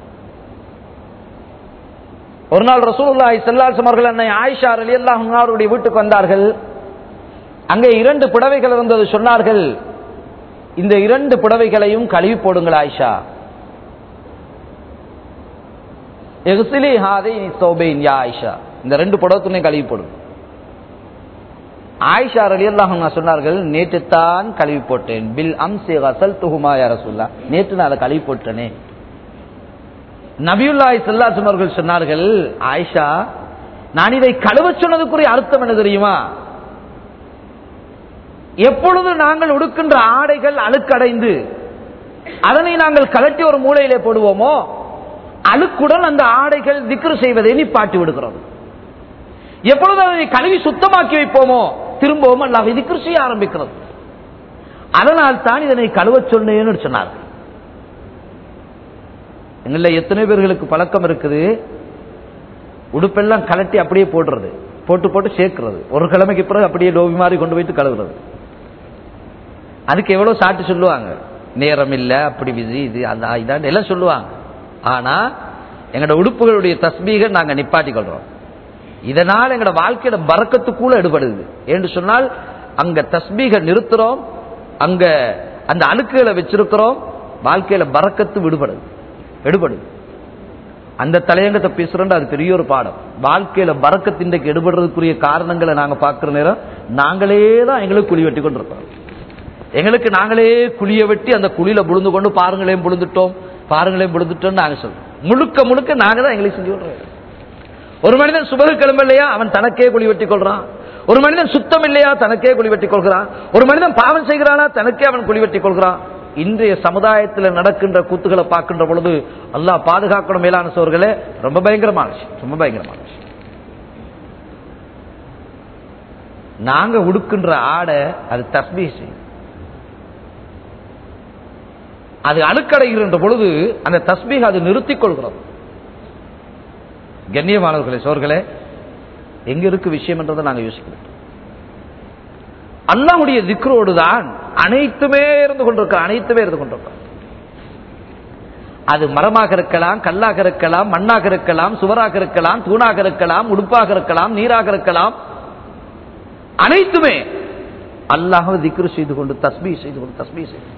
ஒரு நாள் ரசூலுல்லாஹி ஸல்லல்லாஹு அவர்கள் அன்னை ஆயிஷா ரலியல்லாஹு அன்ஹா அவருடைய வீட்டுக்கு வந்தார்கள் அங்கே இரண்டு புடவைகள் இருந்தது சொன்னார்கள் இந்த இரண்டு புடவைகளையும் கழுவி போடுங்கள் ஆயிஷா எகுசிலி ஹாதை சௌபைன் யா ஆயிஷா இந்த ரெண்டு புடவத்துனையும் கழுவி போடுங்க ஆயிஷா ரலியல்லாஹு சொன்னார்கள் நேற்று தான் கழுவி போட்டேன் பில் அம்சி அசல் துஹுமா யா ரசூல்லா நேற்று நான் அதை கழுவி போட்டேனே நபியுல்லாஹி ஸல்லல்லாஹு அவர்கள் சொன்னார்கள் ஆயிஷா நான் இதை கழுவ சொன்னதுக்குரிய அர்த்தம் என்ன தெரியுமா எப்பொழுது நாங்கள் உடுக்கின்ற ஆடைகள் அழுக்கடைந்து அதனை நாங்கள் கலட்டி ஒரு மூலையிலே போடுவோமோ அழுக்குடன் அந்த ஆடைகள் திக்ரு செய்வதை நிப்பாட்டி விடுகிறது எப்பொழுது அதை கழுவி சுத்தமாக்கி வைப்போமோ திரும்பவும் அல்லாஹ் திக்ரு செய்ய ஆரம்பிக்கிறது அதனால் தான் இதனை கழுவ சொன்னேன்னு சொன்னார் எங்கள எத்தனை பேர்களுக்கு பழக்கம் இருக்குது உடுப்பெல்லாம் கலட்டி அப்படியே போடுறது போட்டு போட்டு சேர்க்கிறது ஒரு கிழமைக்கு பிறகு அப்படியே டோபி மாதிரி கொண்டு போயிட்டு கழுவுறது அதுக்கு எவ்வளவு சாட்டு சொல்லுவாங்க நேரம் இல்ல அப்படி விதி இது அந்த இதான் எல்லாம் சொல்லுவாங்க ஆனா எங்களோட உடுப்புகளுடைய தஸ்பீக நாங்க நிப்பாட்டி கொள்றோம் இதனால் எங்களோட வாழ்க்கையோட பறக்கத்துக்குள்ள எடுபடுது என்று சொன்னால் அங்க தஸ்பீக நிறுத்துறோம் அங்க அந்த அழுக்குகளை வச்சிருக்கிறோம் வாழ்க்கையில பறக்கத்து விடுபடுது எடுபடுது அந்த தலையங்கத்தை பேசுறோம் அது பெரிய ஒரு பாடம் வாழ்க்கையில பறக்கத்தின்றைக்கு எடுபடுறதுக்குரிய காரணங்களை நாங்க பார்க்கிற நேரம் நாங்களே தான் எங்களுக்கு குழி வெட்டி கொண்டிருக்கிறோம் எங்களுக்கு நாங்களே குழிய வெட்டி அந்த குழியில புழுந்து கொண்டு பாருங்களேன் புழுந்துட்டோம் பாருங்களேன் புழுந்துட்டோம் நாங்க சொல்றோம் முழுக்க முழுக்க நாங்க தான் எங்களை செஞ்சு விடுறோம் ஒரு மனிதன் சுபகு கிளம்ப இல்லையா அவன் தனக்கே குழி வெட்டி கொள்றான் ஒரு மனிதன் சுத்தம் இல்லையா தனக்கே குழி வெட்டி கொள்கிறான் ஒரு மனிதன் பாவம் செய்கிறானா தனக்கே அவன் குழி வெட்டி கொள்கிறான் இன்றைய சமுதாயத்தில் நடக்கின்ற கூத்துகளை பார்க்கின்ற பொழுது அல்லாஹ் பாதுகாக்கணும் மேலான சோர்களே ரொம்ப பயங்கரமான விஷயம் ரொம்ப பயங்கரமான விஷயம் நாங்க உடுக்கின்ற ஆடை அது தஸ்பீ செய்யும் அது அழுக்கடைகின்ற பொழுது அந்த தஸ்பீக அது நிறுத்திக் கொள்கிறது கண்ணியமானவர்களே சோர்களே எங்க இருக்கு விஷயம் என்றதை நாங்க யோசிக்கிறோம் அல்லாஹுடைய திக்ரோடு தான் அனைத்துமே இருந்து கொண்டிருக்க அனைத்துமே இருந்து கொண்டிருக்க அது மரமாக இருக்கலாம் கல்லாக இருக்கலாம் மண்ணாக இருக்கலாம் சுவராக இருக்கலாம் தூணாக இருக்கலாம் உடுப்பாக இருக்கலாம் நீராக இருக்கலாம் அனைத்துமே அல்லாஹ் திக்ரு செய்து கொண்டு தஸ்பீ செய்து கொண்டு தஸ்பீ செய்து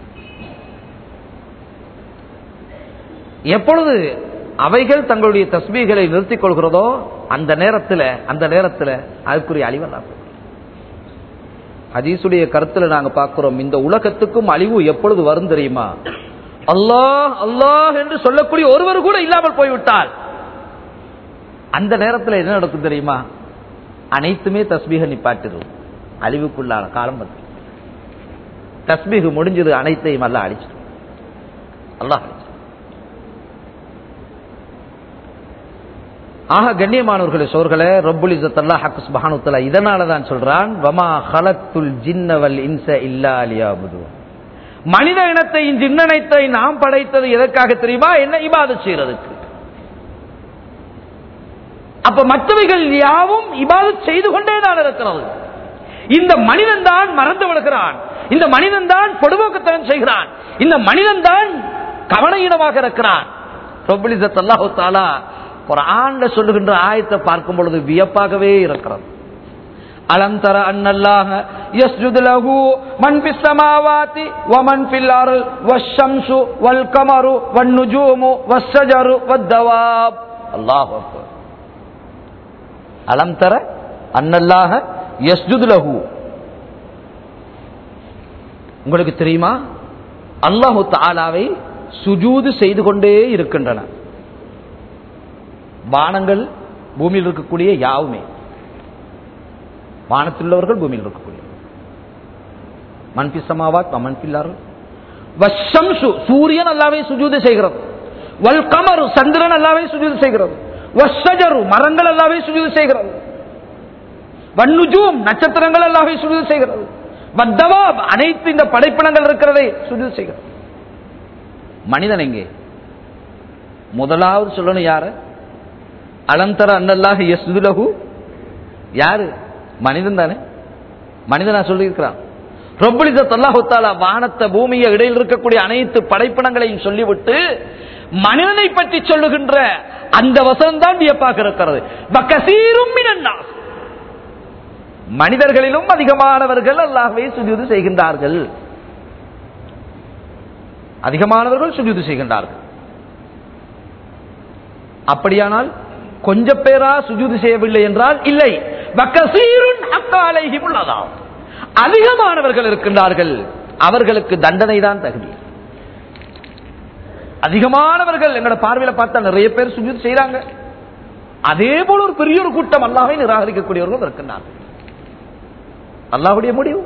எப்பொழுது அவைகள் தங்களுடைய தஸ்பீகளை நிறுத்திக் கொள்கிறதோ அந்த நேரத்தில் அந்த நேரத்தில் அதுக்குரிய அழிவெல்லாம் ஹதீசுடைய கருத்துல நாங்க பார்க்கிறோம் இந்த உலகத்துக்கும் அழிவு எப்பொழுது வரும் தெரியுமா அல்லாஹ் அல்லாஹ் என்று சொல்லக்கூடிய ஒருவர் கூட இல்லாமல் போய்விட்டால் அந்த நேரத்தில் என்ன நடக்கும் தெரியுமா அனைத்துமே தஸ்பீக நிப்பாட்டிடும் அழிவுக்குள்ளான காலம் வந்து தஸ்பீகு முடிஞ்சது அனைத்தையும் அல்ல அழிச்சிடும் அல்லாஹ் ஆக கண்ணியமானவர்களே சோர்களே ரப்புல் இசத்தல்லா ஹக்குஸ் பஹானுத்தலா இதனால தான் சொல்றான் வமா ஹலத்துல் ஜின்னவல் இன்ச இல்லா அலியாபுது மனித இனத்தை ஜின்னனைத்தை நாம் படைத்தது எதற்காக தெரியுமா என்ன இபாத செய்யறதுக்கு அப்ப மற்றவைகள் யாவும் இபாதத் செய்து கொண்டே தான் இருக்கிறது இந்த மனிதன் தான் மறந்து விடுகிறான் இந்த மனிதன் தான் பொடுபோக்குத்தனம் செய்கிறான் இந்த மனிதன் தான் கவனையிடமாக இருக்கிறான் ரப்புல் இசத்தல்லாஹு தாலா ஒரு ஆண்ட சொல்லுகின்ற ஆயத்தை பார்க்கும் பொழுது வியப்பாகவே இருக்கிறது அலம் தர அன்னல்லாஹ யஸ்ஜுது லஹு மன் ஃபிஸ் ஸமாவாதி வ மன் ஃபில் அர்ல் வஷம்சு வல் கமரு வன் நுஜூமு வஸ்ஸஜரு வத்தவாப் அல்லாஹ் அக்பர் அலம் தர அன்னல்லாஹ யஸ்ஜுது லஹு உங்களுக்கு தெரியுமா அல்லாஹு தாலாவை சுஜூது செய்து கொண்டே இருக்கின்றன வானங்கள் பூமியில் இருக்கக்கூடிய யாவுமே வானத்தில் உள்ளவர்கள் பூமியில் இருக்கக்கூடிய மன்பி சமாவாத் மன்பில்லார்கள் வஷம்சு சூரியன் அல்லாவே சுஜூது செய்கிறது வல் கமரு சந்திரன் அல்லாவே சுஜூது செய்கிறது வஷஜரு மரங்கள் அல்லாவே சுஜூது செய்கிறது வன்னுஜூம் நட்சத்திரங்கள் அல்லாவே சுஜூது செய்கிறது வத்தவாப் அனைத்து இந்த படைப்பினங்கள் இருக்கிறதை சுஜூது செய்கிறது மனிதன் எங்கே முதலாவது சொல்லணும் யாரு அலந்தர அன்னல்லாக யஸ்துலகு யாரு மனிதன் தானே மனிதனா சொல்லியிருக்கிறான் ரொப்பலிசத் அல்லாஹுத்தாலா வானத்தை பூமியை இடையில் இருக்கக்கூடிய அனைத்து படைப்பினங்களையும் சொல்லிவிட்டு மனிதனை பற்றி சொல்லுகின்ற அந்த வசனம் தான் வியப்பாக இருக்கிறது வக்கசீரும் மினன்னாஸ். மனிதர்களிலும் அதிகமானவர்கள் அல்லாஹ்வை சுஜூது செய்கின்றார்கள் அதிகமானவர்கள் சுஜூது செய்கின்றார்கள் அப்படியானால் கொஞ்ச பேரா சுஜூது செய்யவில்லை என்றால் இல்லை வக்கசீருன் ஹக்காலைஹிம் உள்ளதாம் அதிகமானவர்கள் இருக்கின்றார்கள் அவர்களுக்கு தண்டனை தான் தகுதி அதிகமானவர்கள் எங்களோட பார்வையில பார்த்தா நிறைய பேர் சுஜூத் செய்யறாங்க அதே போல ஒரு பெரிய ஒரு கூட்டம் அல்லாஹை நிராகரிக்கக்கூடியவர்கள் இருக்கின்றார்கள் அல்லாஹுடைய முடிவு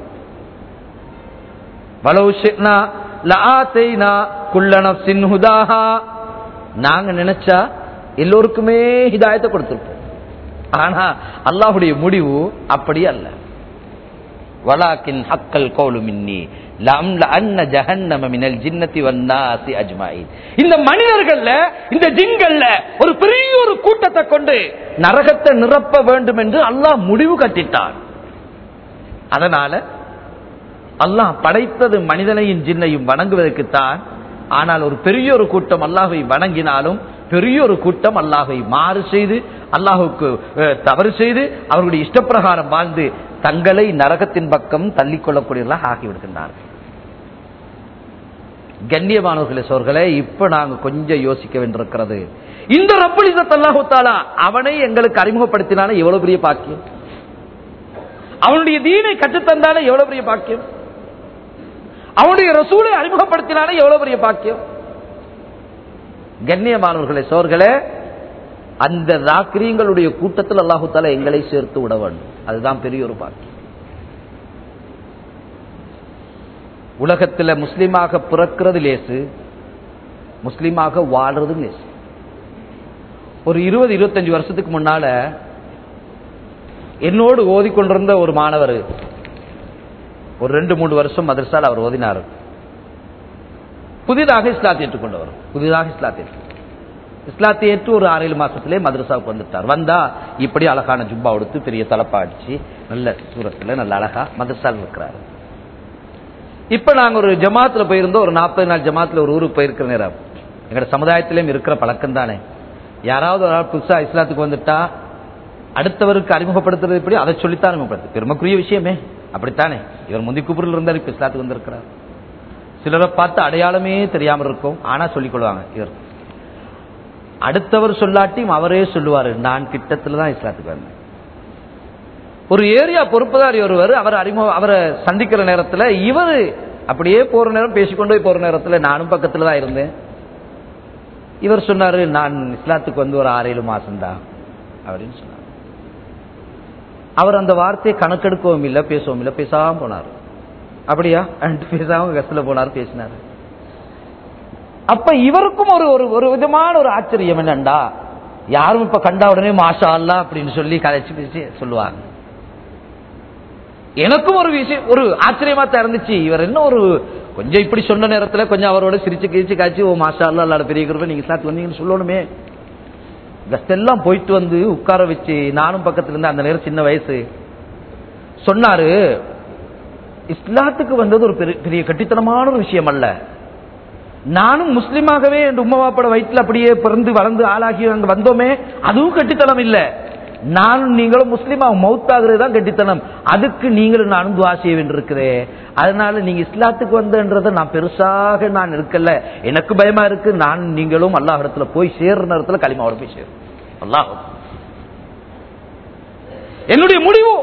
வலவு ஷிக்னா லஆத்தைனா குல்ல நஃப்ஸின் ஹுதாஹா நாங்க நினைச்சா எல்லோருக்குமே ஹிதாயத்தை கொடுத்திருப்போம் ஆனா அல்லாஹுடைய முடிவு அப்படி அல்ல வலாக்கின் ஹக்கல் கௌலு மின்னி லஅம்ல அன்ன ஜஹன்னம மினல் ஜின்னதி வன்னாசி அஜ்மாயின் இந்த மனிதர்கள்ல இந்த ஜின்கள்ல ஒரு பெரிய ஒரு கூட்டத்தை கொண்டு நரகத்தை நிரப்ப வேண்டும் என்று அல்லாஹ் முடிவு கட்டிட்டான் அதனால அல்லாஹ் படைத்தது மனிதனையும் ஜின்னையும் வணங்குவதற்குத்தான் ஆனால் ஒரு பெரிய ஒரு கூட்டம் அல்லாஹை வணங்கினாலும் பெரிய ஒரு கூட்டம் அல்லாஹை மாறு செய்து அல்லாஹுக்கு அஹ், தவறு செய்து அவர்களுடைய இஷ்டப்பிரகாரம் வாழ்ந்து தங்களை நரகத்தின் பக்கம் தள்ளிக்கொள்ளக்கூடியவர்களாக ஆகிவிடுகின்றார்கள் கண்ணியமானவர்களே சோர்களே இப்ப நாங்க கொஞ்சம் யோசிக்க வேண்டியிருக்கிறது இந்த ரப்புலிசத் அல்லாஹு தாலா அவனை எங்களுக்கு அறிமுகப்படுத்தினாலே எவ்வளவு பெரிய பாக்கியம் அவனுடைய தீனை கற்றுத்தந்தாலே எவ்வளவு பெரிய பாக்கியம் அவனுடைய ரசூலை அறிமுகப்படுத்தினாலே எவ்வளவு பெரிய பாக்கியம் கண்ணியமானவர்களே சோர்களே அந்த ராக்கிரியங்களுடைய கூட்டத்தில் அல்லாஹு தாலா எங்களை சேர்த்து விட வேண்டும் அதுதான் பெரிய ஒரு பாக்கியம் உலகத்தில் முஸ்லீமாக பிறக்கிறது லேசு முஸ்லீமாக வாழ்றது லேசு ஒரு இருபது இருபத்தஞ்சு வருஷத்துக்கு முன்னால என்னோடு ஓதிக்கொண்டிருந்த ஒரு மாணவர் ஒரு ரெண்டு மூணு வருஷம் மதரசால் அவர் ஓதினார் புதிதாக இஸ்லாத்தை ஏற்றுக்கொண்டவர் புதிதாக இஸ்லாத்தை ஏற்று இஸ்லாத்தை ஏற்று ஒரு ஆறு ஏழு மாசத்திலே மதரசாவுக்கு வந்துட்டார் வந்தா இப்படி அழகான ஜுப்பா உடுத்து பெரிய தலப்பா அடிச்சு நல்ல சூரத்துல நல்ல அழகா மதரசால் இருக்கிறாரு இப்ப நாங்க ஒரு ஜமாத்துல போயிருந்தோம் ஒரு நாற்பது நாள் ஜமாத்துல ஒரு ஊருக்கு போயிருக்கிற நேரம் எங்களோட சமுதாயத்திலும் இருக்கிற பழக்கம் தானே யாராவது ஒரு ஆள் புதுசா இஸ்லாத்துக்கு வந்துட்டா அடுத்தவருக்கு அறிமுகப்படுத்துறது எப்படி அதை சொல்லித்தான் அறிமுகப்படுத்து பெருமைக்குரிய விஷயமே அப்படித்தானே இவர் முந்தி குபுரில் இருந்தார் இப்ப இஸ்லாத்துக்கு வந்திருக்கிறார் சிலரை பார்த்து அடையாளமே தெரியாம இருக்கும் ஆனா சொல்லிக் கொள்வாங்க இவர் அடுத்தவர் சொல்லாட்டியும் அவரே சொல்லுவாரு நான் கிட்டத்துல தான் இஸ்லாத்துக்கு வந்தேன் ஒரு ஏரியா பொறுப்புதாரி ஒருவர் அவர் அறிமுக அவரை சந்திக்கிற நேரத்தில் இவர் அப்படியே போற நேரம் பேசிக்கொண்டே போற நேரத்தில் நானும் பக்கத்துல தான் இருந்தேன் இவர் சொன்னாரு நான் இஸ்லாத்துக்கு வந்து ஒரு ஆறு ஏழு மாசம்தான் அப்படின்னு சொன்னார் அவர் அந்த வார்த்தையை கணக்கெடுக்கவும் இல்லை பேசவும் இல்லை பேசாம போனார் அப்படியா பேசாம கஸ்ல போனார் பேசினார் அப்ப இவருக்கும் ஒரு ஒரு ஒரு விதமான ஒரு ஆச்சரியம் என்னண்டா யாரும் இப்ப கண்டா உடனே மாஷா அல்லா அப்படின்னு சொல்லி கதைச்சு பேசி சொல்லுவாங்க எனக்கும் ஒரு விஷயம் ஒரு ஆச்சரியமா தான் இருந்துச்சு இவர் என்ன ஒரு கொஞ்சம் இப்படி சொன்ன நேரத்துல கொஞ்சம் அவரோட சிரிச்சு கிழிச்சு காய்ச்சி ஓ மாஷா அல்லா அல்லாட பெரிய கிருப்பை நீங்க இஸ்லாத்துக்கு வந்தீங்கன்னு சொல்லணுமே கஸ்ட் எல்லாம் போயிட்டு வந்து உட்கார வச்சு நானும் பக்கத்துல இருந்து அந்த நேரம் சின்ன வயசு சொன்னாரு இஸ்லாத்துக்கு வந்தது ஒரு பெரிய பெரிய கட்டித்தனமான ஒரு விஷயம் அல்ல நானும் முஸ்லீமாகவே என் உம்மவாப்பட வயிற்றுல அப்படியே பிறந்து வளர்ந்து ஆளாகி அங்க வந்தோமே அதுவும் கட்டித்தனம் இல்ல நானும் நீங்களும் முஸ்லீமா மவுத்தாகிறது தான் கட்டித்தனம் அதுக்கு நீங்களும் நானும் துவா செய்ய வேண்டியிருக்குதே அதனால நீங்க இஸ்லாத்துக்கு வந்தன்றத நான் பெருசாக நான் இருக்கல எனக்கு பயமா இருக்கு நான் நீங்களும் அல்லாஹ் இடத்துல போய் சேர்ற நேரத்துல களிமாவோட போய் சேரும் அல்லாஹ் என்னுடைய முடிவு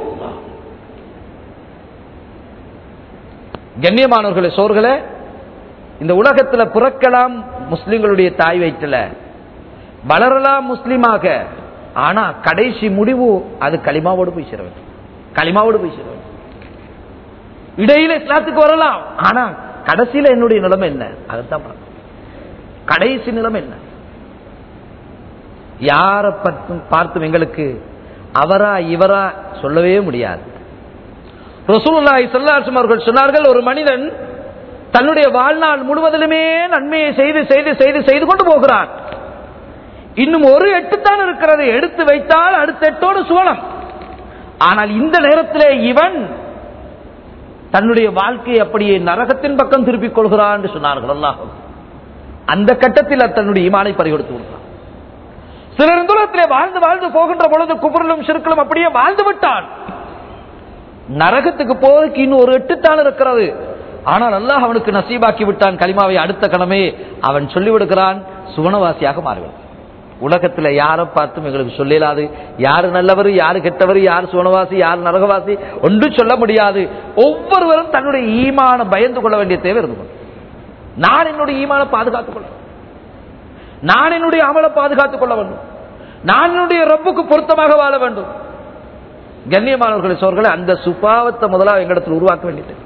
கண்ணியமானவர்களே சோர்களே இந்த உலகத்துல பிறக்கலாம் முஸ்லிம்களுடைய தாய் வயிற்றுல வளரலாம் முஸ்லிமாக ஆனா கடைசி முடிவு அது களிமாவோடு போய் சேர வேண்டும் களிமாவோடு போய் சேர வேண்டும் இடையில இஸ்லாத்துக்கு வரலாம் ஆனா கடைசியில என்னுடைய நிலைமை என்ன அதைத்தான் பார்க்கணும். கடைசி நிலைமை என்ன யார பற்றும் பார்த்தும் எங்களுக்கு அவரா இவரா சொல்லவே முடியாது ரசூலுல்லாஹி ஸல்லல்லாஹு அலைஹி அவர்கள் சொன்னார்கள் ஒரு மனிதன் தன்னுடைய வாழ்நாள் முழுவதிலுமே நன்மையை செய்து செய்து செய்து செய்து கொண்டு போகிறான் இன்னும் ஒரு எட்டு தான் இருக்கிறது எடுத்து வைத்தால் அடுத்த எட்டோடு சுவனம் ஆனால் இந்த நேரத்திலே இவன் தன்னுடைய வாழ்க்கையை அப்படியே நரகத்தின் பக்கம் திருப்பிக் கொள்கிறான் என்று சொன்னார்கள் அல்லாஹ் அந்த கட்டத்தில் தன்னுடைய ஈமானை பறிகொடுத்து விடுகிறான் சிலர் தூரத்திலே வாழ்ந்து வாழ்ந்து போகின்ற பொழுது குபுரலும் சிறுக்களும் அப்படியே வாழ்ந்து விட்டான் நரகத்துக்கு போவதற்கு இன்னும் ஒரு எட்டுத்தான் இருக்கிறது ஆனால் அல்லாஹ் அவனுக்கு நசீபாக்கி விட்டான் கலிமாவை அடுத்த கணமே அவன் சொல்லிவிடுகிறான் சுவனவாசியாக மாறுவான் உலகத்துல யாரை பார்த்தும் எங்களுக்கு சொல்லலாது யாரு நல்லவர் யாரு கெட்டவர் யார் சுவனவாசி யார் நரகவாசி ஒன்றும் சொல்ல முடியாது ஒவ்வொருவரும் தன்னுடைய ஈமான பயந்து கொள்ள வேண்டிய தேவை இருந்து நான் என்னுடைய ஈமான பாதுகாத்துக் கொள்ள நான் என்னுடைய அமலை பாதுகாத்துக் கொள்ள வேண்டும் நான் என்னுடைய ரப்புக்கு பொருத்தமாக வாழ வேண்டும் கண்ணியமானவர்களை சோர்களே அந்த சுபாவத்தை முதலாக எங்களிடத்தில் உருவாக்க வேண்டியது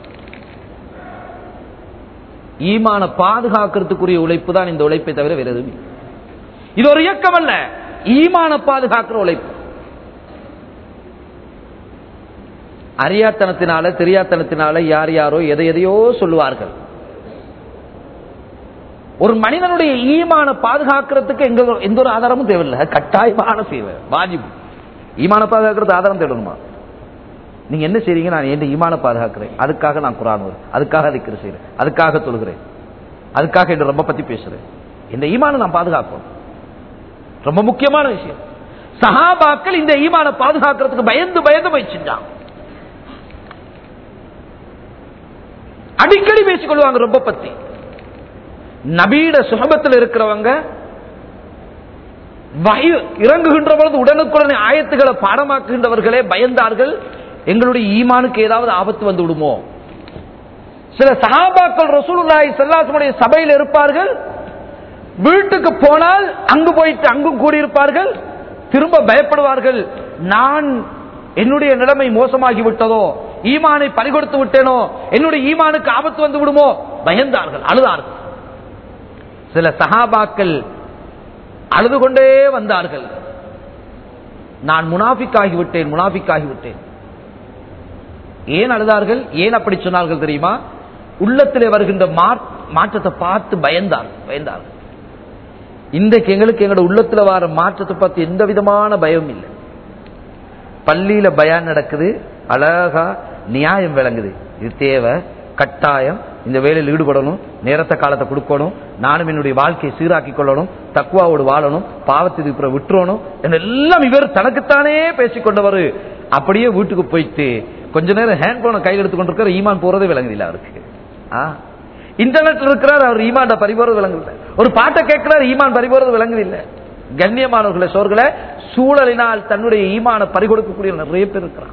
ஈமான பாதுகாக்கிறதுக்குரிய உழைப்பு தான் இந்த உழைப்பை தவிர வேற எதுவும் இல்லை. இது ஒரு இயக்கம் அல்ல ஈமான பாதுகாக்கிற உழைப்பு அறியாத்தனத்தினால தெரியாத்தனத்தினால யார் யாரோ எதை எதையோ சொல்லுவார்கள் ஒரு மனிதனுடைய ஈமான பாதுகாக்கிறதுக்கு எங்க எந்த ஒரு ஆதாரமும் தேவையில்லை கட்டாயமான சேவை வாஜிபு ஈமான பாதுகாக்கிறது ஆதாரம் தேடணுமா நீங்க என்ன செய்றீங்க நான் என் ஈமான பாதுகாக்கிறேன் அதுக்காக நான் குரான் ஓதுறேன். அதுக்காக அதிக்கிற செய்யறேன் அதுக்காக தொழுகிறேன் அதுக்காக என் ரொம்ப பத்தி பேசுறேன் இந்த ஈமான நான் பாதுகாக்கணும் ரொம்ப முக்கியமான விஷயம் சஹாபாக்கள் இந்த ஈமான பாதுகாக்கிறதுக்கு பயந்து பயந்து போயிடுச்சுட்டான் அடிக்கடி பேசிக்கொள்வாங்க ரொம்ப பத்தி நபீட சுகபத்தில் இருக்கிறவங்க வகை இறங்குகின்ற பொழுது உடனுக்குடனே ஆயத்துக்களை பாடமாக்குகின்றவர்களே பயந்தார்கள் எங்களுடைய ஈமானுக்கு ஏதாவது ஆபத்து வந்து விடுமோ சில சஹாபாக்கள் ரசூலுல்லாஹி ஸல்லல்லாஹு சபையில் இருப்பார்கள் வீட்டுக்கு போனால் அங்கு போயிட்டு அங்கும் கூடியிருப்பார்கள் திரும்ப பயப்படுவார்கள் நான் என்னுடைய நிலைமை மோசமாகி விட்டதோ ஈமானை பறிகொடுத்து விட்டேனோ என்னுடைய ஈமானுக்கு ஆபத்து வந்து விடுமோ பயந்தார்கள் அழுதார்கள் சில சஹாபாக்கள் அழுது கொண்டே வந்தார்கள் நான் முனாஃபிக்காகி விட்டேன் முனாஃபிக்காகி விட்டேன் ஏன் அழுதார்கள் ஏன் அப்படி சொன்னார்கள் தெரியுமா உள்ளத்திலே வருகின்ற மா- மாற்றத்தை பார்த்து பயந்தார் பயந்தார்கள் இன்றைக்கு எங்களுக்கு எங்களோட உள்ளத்துல வர மாற்றத்தை பார்த்து எந்த விதமான பயம் இல்லை பள்ளியில பயான் நடக்குது அழகா நியாயம் விளங்குது இது தேவை கட்டாயம் இந்த வேலையில் ஈடுபடணும் நேரத்தை காலத்தை கொடுக்கணும் நானும் என்னுடைய வாழ்க்கையை சீராக்கி கொள்ளணும் தக்குவாவோடு வாழணும் பாவத்துக்கு அப்புறம் விட்டுறணும் எல்லாம் இவர் தனக்குத்தானே பேசிக் கொண்டவர் அப்படியே வீட்டுக்கு போயிட்டு கொஞ்ச நேரம் ஹேண்ட் போனை கையில் எடுத்து கொண்டிருக்கிற ஈமான் போறதே விளங்குதில்ல அவருக்கு ஆ இன்டர்நெட்ல இருக்கிறார் அவர் ஈமான் பறிபோறது விளங்குதில்லை ஒரு பாட்டை கேட்கிறார் ஈமான் பறிபோறது விளங்குதில்லை கண்ணியமானவர்களே சோர்களே சூழலினால் தன்னுடைய ஈமான பறிகொடுக்கக்கூடிய நிறைய பேர் இருக்கிறான்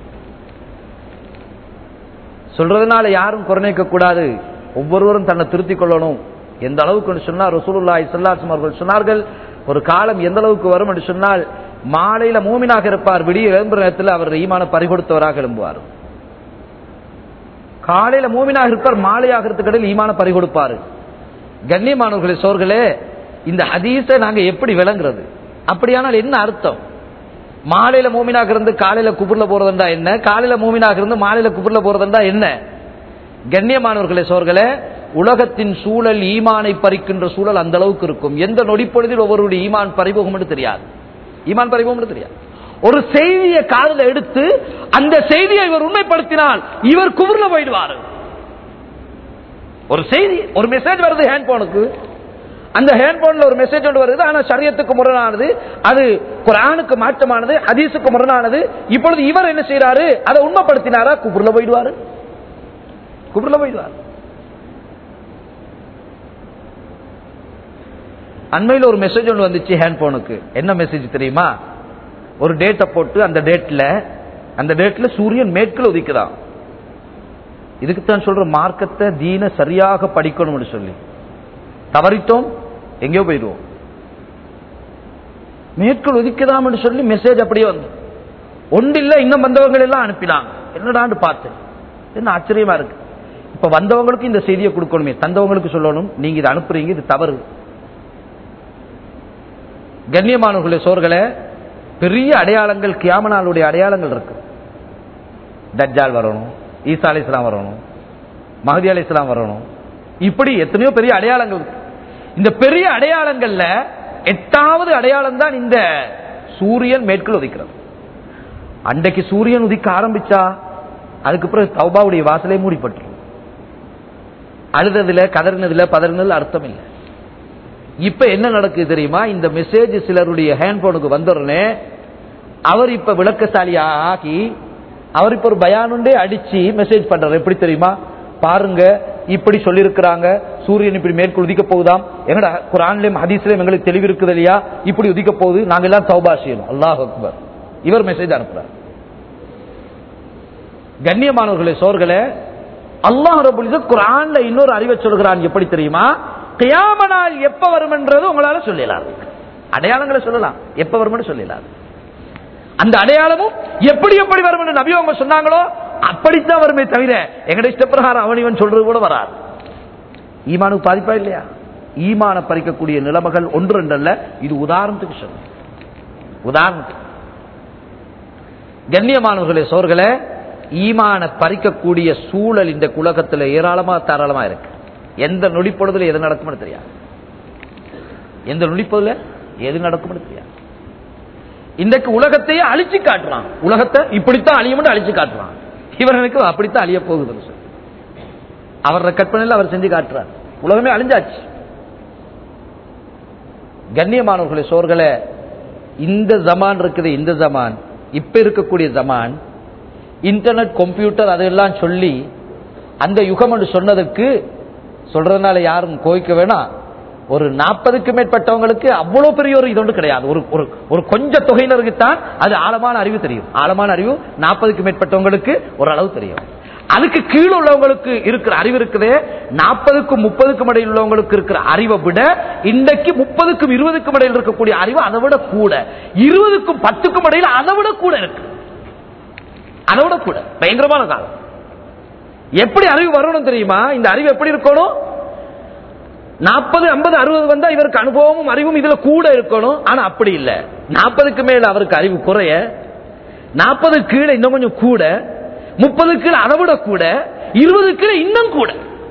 சொல்றதுனால யாரும் குறைக்க கூடாது ஒவ்வொருவரும் தன்னை திருத்திக் கொள்ளணும் எந்த அளவுக்கு சொன்னார் ரசூலுல்லாஹி ஸல்லல்லாஹு அவர்கள் சொன்னார்கள் ஒரு காலம் எந்த அளவுக்கு வரும் என்று சொன்னால் மாலையில மூமினாக இருப்பார் விடிய எழும்புற நேரத்தில் அவர் ஈமான பறிகொடுத்தவராக எழும்புவார் காலையில மூமினாக இருப்பார் மாலையாகிறதுக்கடையில் ஈமான பறிகொடுப்பார் கண்ணியமானவர்களே சோர்களே இந்த ஹதீஸை நாங்க எப்படி விளங்குறது அப்படியானால் என்ன அர்த்தம் மாலையில மூமினாக இருந்து காலையில குபுர்ல போறதுண்டா என்ன காலையில மூமினாக இருந்து மாலையில குபுர்ல போறதுண்டா என்ன கண்ணியமானவர்களே சோர்களே உலகத்தின் சூழல் ஈமானை பறிக்கின்ற சூழல் அந்த அளவுக்கு இருக்கும் எந்த நொடிப்பொழுதில் ஒவ்வொருடைய ஈமான் பறிபோகும் என்று தெரியாது ஈமான் பறிபோகும் என்று தெரியாது ஒரு செய்தியை காதுல எடுத்து அந்த செய்தியை இவர் உண்மைப்படுத்தினால் இவர் குபுர்ல போயிடுவார் ஒரு செய்தி ஒரு மெசேஜ் வருது ஹேண்ட் போனுக்கு அந்த ஹேண்ட் போன்ல ஒரு மெசேஜ் ஒன்று வருது ஆனா சரியத்துக்கு முரணானது அது குரானுக்கு மாற்றமானது ஹதீஸுக்கு முரணானது இப்பொழுது இவர் என்ன செய்யறாரு அதை உண்மைப்படுத்தினாரா குபுர்ல போயிடுவாரு குபுர்ல போயிடுவார் அண்மையில் ஒரு மெசேஜ் ஒன்று வந்துச்சு ஹேண்ட் போனுக்கு என்ன மெசேஜ் தெரியுமா ஒரு டேட்டை போட்டு அந்த டேட்ல அந்த டேட்ல சூரியன் மேற்கில் உதிக்குதான் இதுக்கு தான் சொல்ற மார்க்கத்தை தீன சரியாக படிக்கணும்னு சொல்லி தவறிட்டோம் எங்கேயோ போயிடுவோம் மேற்கொள் உதிக்குதாம் சொல்லி மெசேஜ் அப்படியே வந்து ஒன்று இல்ல இன்னும் வந்தவங்க எல்லாம் அனுப்பினாங்க என்னடான்னு பார்த்தேன் என்ன ஆச்சரியமா இருக்கு இப்ப வந்தவங்களுக்கு இந்த செய்தியை கொடுக்கணுமே தந்தவங்களுக்கு சொல்லணும் நீங்க இதை அனுப்புறீங்க இது தவறு கண்ணியமானவர்களே சோர்களே பெரிய அடையாளங்கள் கியாமனாளுடைய அடையாளங்கள் இருக்கு தஜ்ஜால் வரணும் ஈசா அலி இஸ்லாம் வரணும் மஹதி அலி இஸ்லாம் வரணும் இப்படி எத்தனையோ பெரிய அடையாளங்கள் இருக்கு. இந்த பெரிய அடையாளங்கள்ல எட்டாவது அடையாளம் தான் இந்த சூரியன் மேற்கில் உதிக்கிறது அன்றைக்கு சூரியன் உதிக்க ஆரம்பிச்சா அதுக்கு பிறகு தௌபாவுடைய வாசலே மூடிப்பட்டுரும் அழுததுல கதறினதுல பதறினதுல அர்த்தம் இல்லை இப்ப என்ன நடக்குது தெரியுமா இந்த மெசேஜ் சிலருடைய ஹேண்ட் போனுக்கு வந்தோடனே அவர் இப்ப விளக்கசாலியா ஆக்கி அவர் இப்ப ஒரு பயானுண்டே அடிச்சு மெசேஜ் பண்றாரு எப்படி தெரியுமா பாருங்க இப்படி சொல்லியிருக்கிறாங்க சூரியன் இப்படி மேற்கொள் உதிக்க போகுதாம் எங்கடா குரான்லயும் ஹதீஸ்லயும் எங்களுக்கு தெளிவு இருக்குது இல்லையா இப்படி உதிக்க போகுது நாங்க எல்லாம் தௌபா செய்யணும் அல்லாஹ் அக்பர் இவர் மெசேஜ் அனுப்புறார் கண்ணியமானவர்களே சோர்களே அல்லாஹ் ரபுல் இஸ்ஸத் குர்ஆன்ல இன்னொரு அறிவை சொல்கிறான் எப்படி தெரியுமா கியாம நாள் எப்ப வரும் என்றது உங்களால சொல்லலாம் அடையாளங்களை சொல்லலாம் எப்ப வரும்னு சொல்லலாம் அந்த அடையாளமும் எப்படி எப்படி வரும் என்று நபி அவங்க சொன்னாங்களோ அப்படித்தான் வருமே தவிர எங்கட இஷ்டப்பிரகாரம் அவன் இவன் சொல்றது கூட வராது ஈமானுக்கு பாதிப்பா இல்லையா ஈமான பறிக்கக்கூடிய நிலைமைகள் ஒன்று ரெண்டல்ல இது உதாரணத்துக்கு சொல்ல உதாரணத்துக்கு கண்ணியமானவர்களே சோர்களே ஈமான பறிக்கக்கூடிய சூழல் இந்த குலகத்துல ஏராளமா தாராளமா இருக்கு எந்த நொடிப்பொழுதுல எது நடக்கும்னு தெரியாது எந்த நொடிப்பொழுதுல எது நடக்கும்னு தெரியாது இன்றைக்கு உலகத்தையே அழிச்சு காட்டுறான் உலகத்தை இப்படித்தான் அழியும் அழிச்சு காட்டுறான் இவர் எனக்கு அப்படித்தான் அழிய போகுதுன்னு சொல்லி அவரோட கற்பனையில் அவர் செஞ்சு காட்டுறார் உலகமே அழிஞ்சாச்சு கண்ணியமானவர்களே சோர்களே இந்த ஜமான் இருக்குது இந்த ஜமான் இப்ப இருக்கக்கூடிய ஜமான் இன்டர்நெட் கம்ப்யூட்டர் அதெல்லாம் சொல்லி அந்த யுகம் என்று சொன்னதுக்கு சொல்றதுனால யாரும் கோய்க்க வேணாம் ஒரு நாற்பதுக்கு மேற்பட்டவங்களுக்கு அவ்வளவு பெரிய ஒரு இது ஒன்று கிடையாது ஒரு ஒரு ஒரு கொஞ்ச தொகையினருக்கு தான் அது ஆழமான அறிவு தெரியும் ஆழமான அறிவு நாற்பதுக்கு மேற்பட்டவங்களுக்கு ஒரு அளவு தெரியும் அதுக்கு கீழே உள்ளவங்களுக்கு இருக்கிற அறிவு இருக்குதே நாற்பதுக்கும் முப்பதுக்கும் இடையில் உள்ளவங்களுக்கு இருக்கிற அறிவை விட இன்றைக்கு முப்பதுக்கும் இருபதுக்கும் இடையில் இருக்கக்கூடிய அறிவு அதை விட கூட இருபதுக்கும் பத்துக்கும் இடையில் அதை விட கூட இருக்கு அதை விட கூட பயங்கரமான காலம் எப்படி அறிவு வரணும் தெரியுமா இந்த அறிவு எப்படி இருக்கணும் நாற்பது ஐம்பது அறுபது வந்தா இவருக்கு அனுபவமும் அறிவும் இதுல கூட இருக்கணும் ஆனா அப்படி இல்ல நாற்பதுக்கு மேல அவருக்கு அறிவு குறைய நாற்பது கீழே இன்னும் கொஞ்சம் கூட முப்பது கீழே அதை விட கூட இருபது கீழே இன்னும் கூட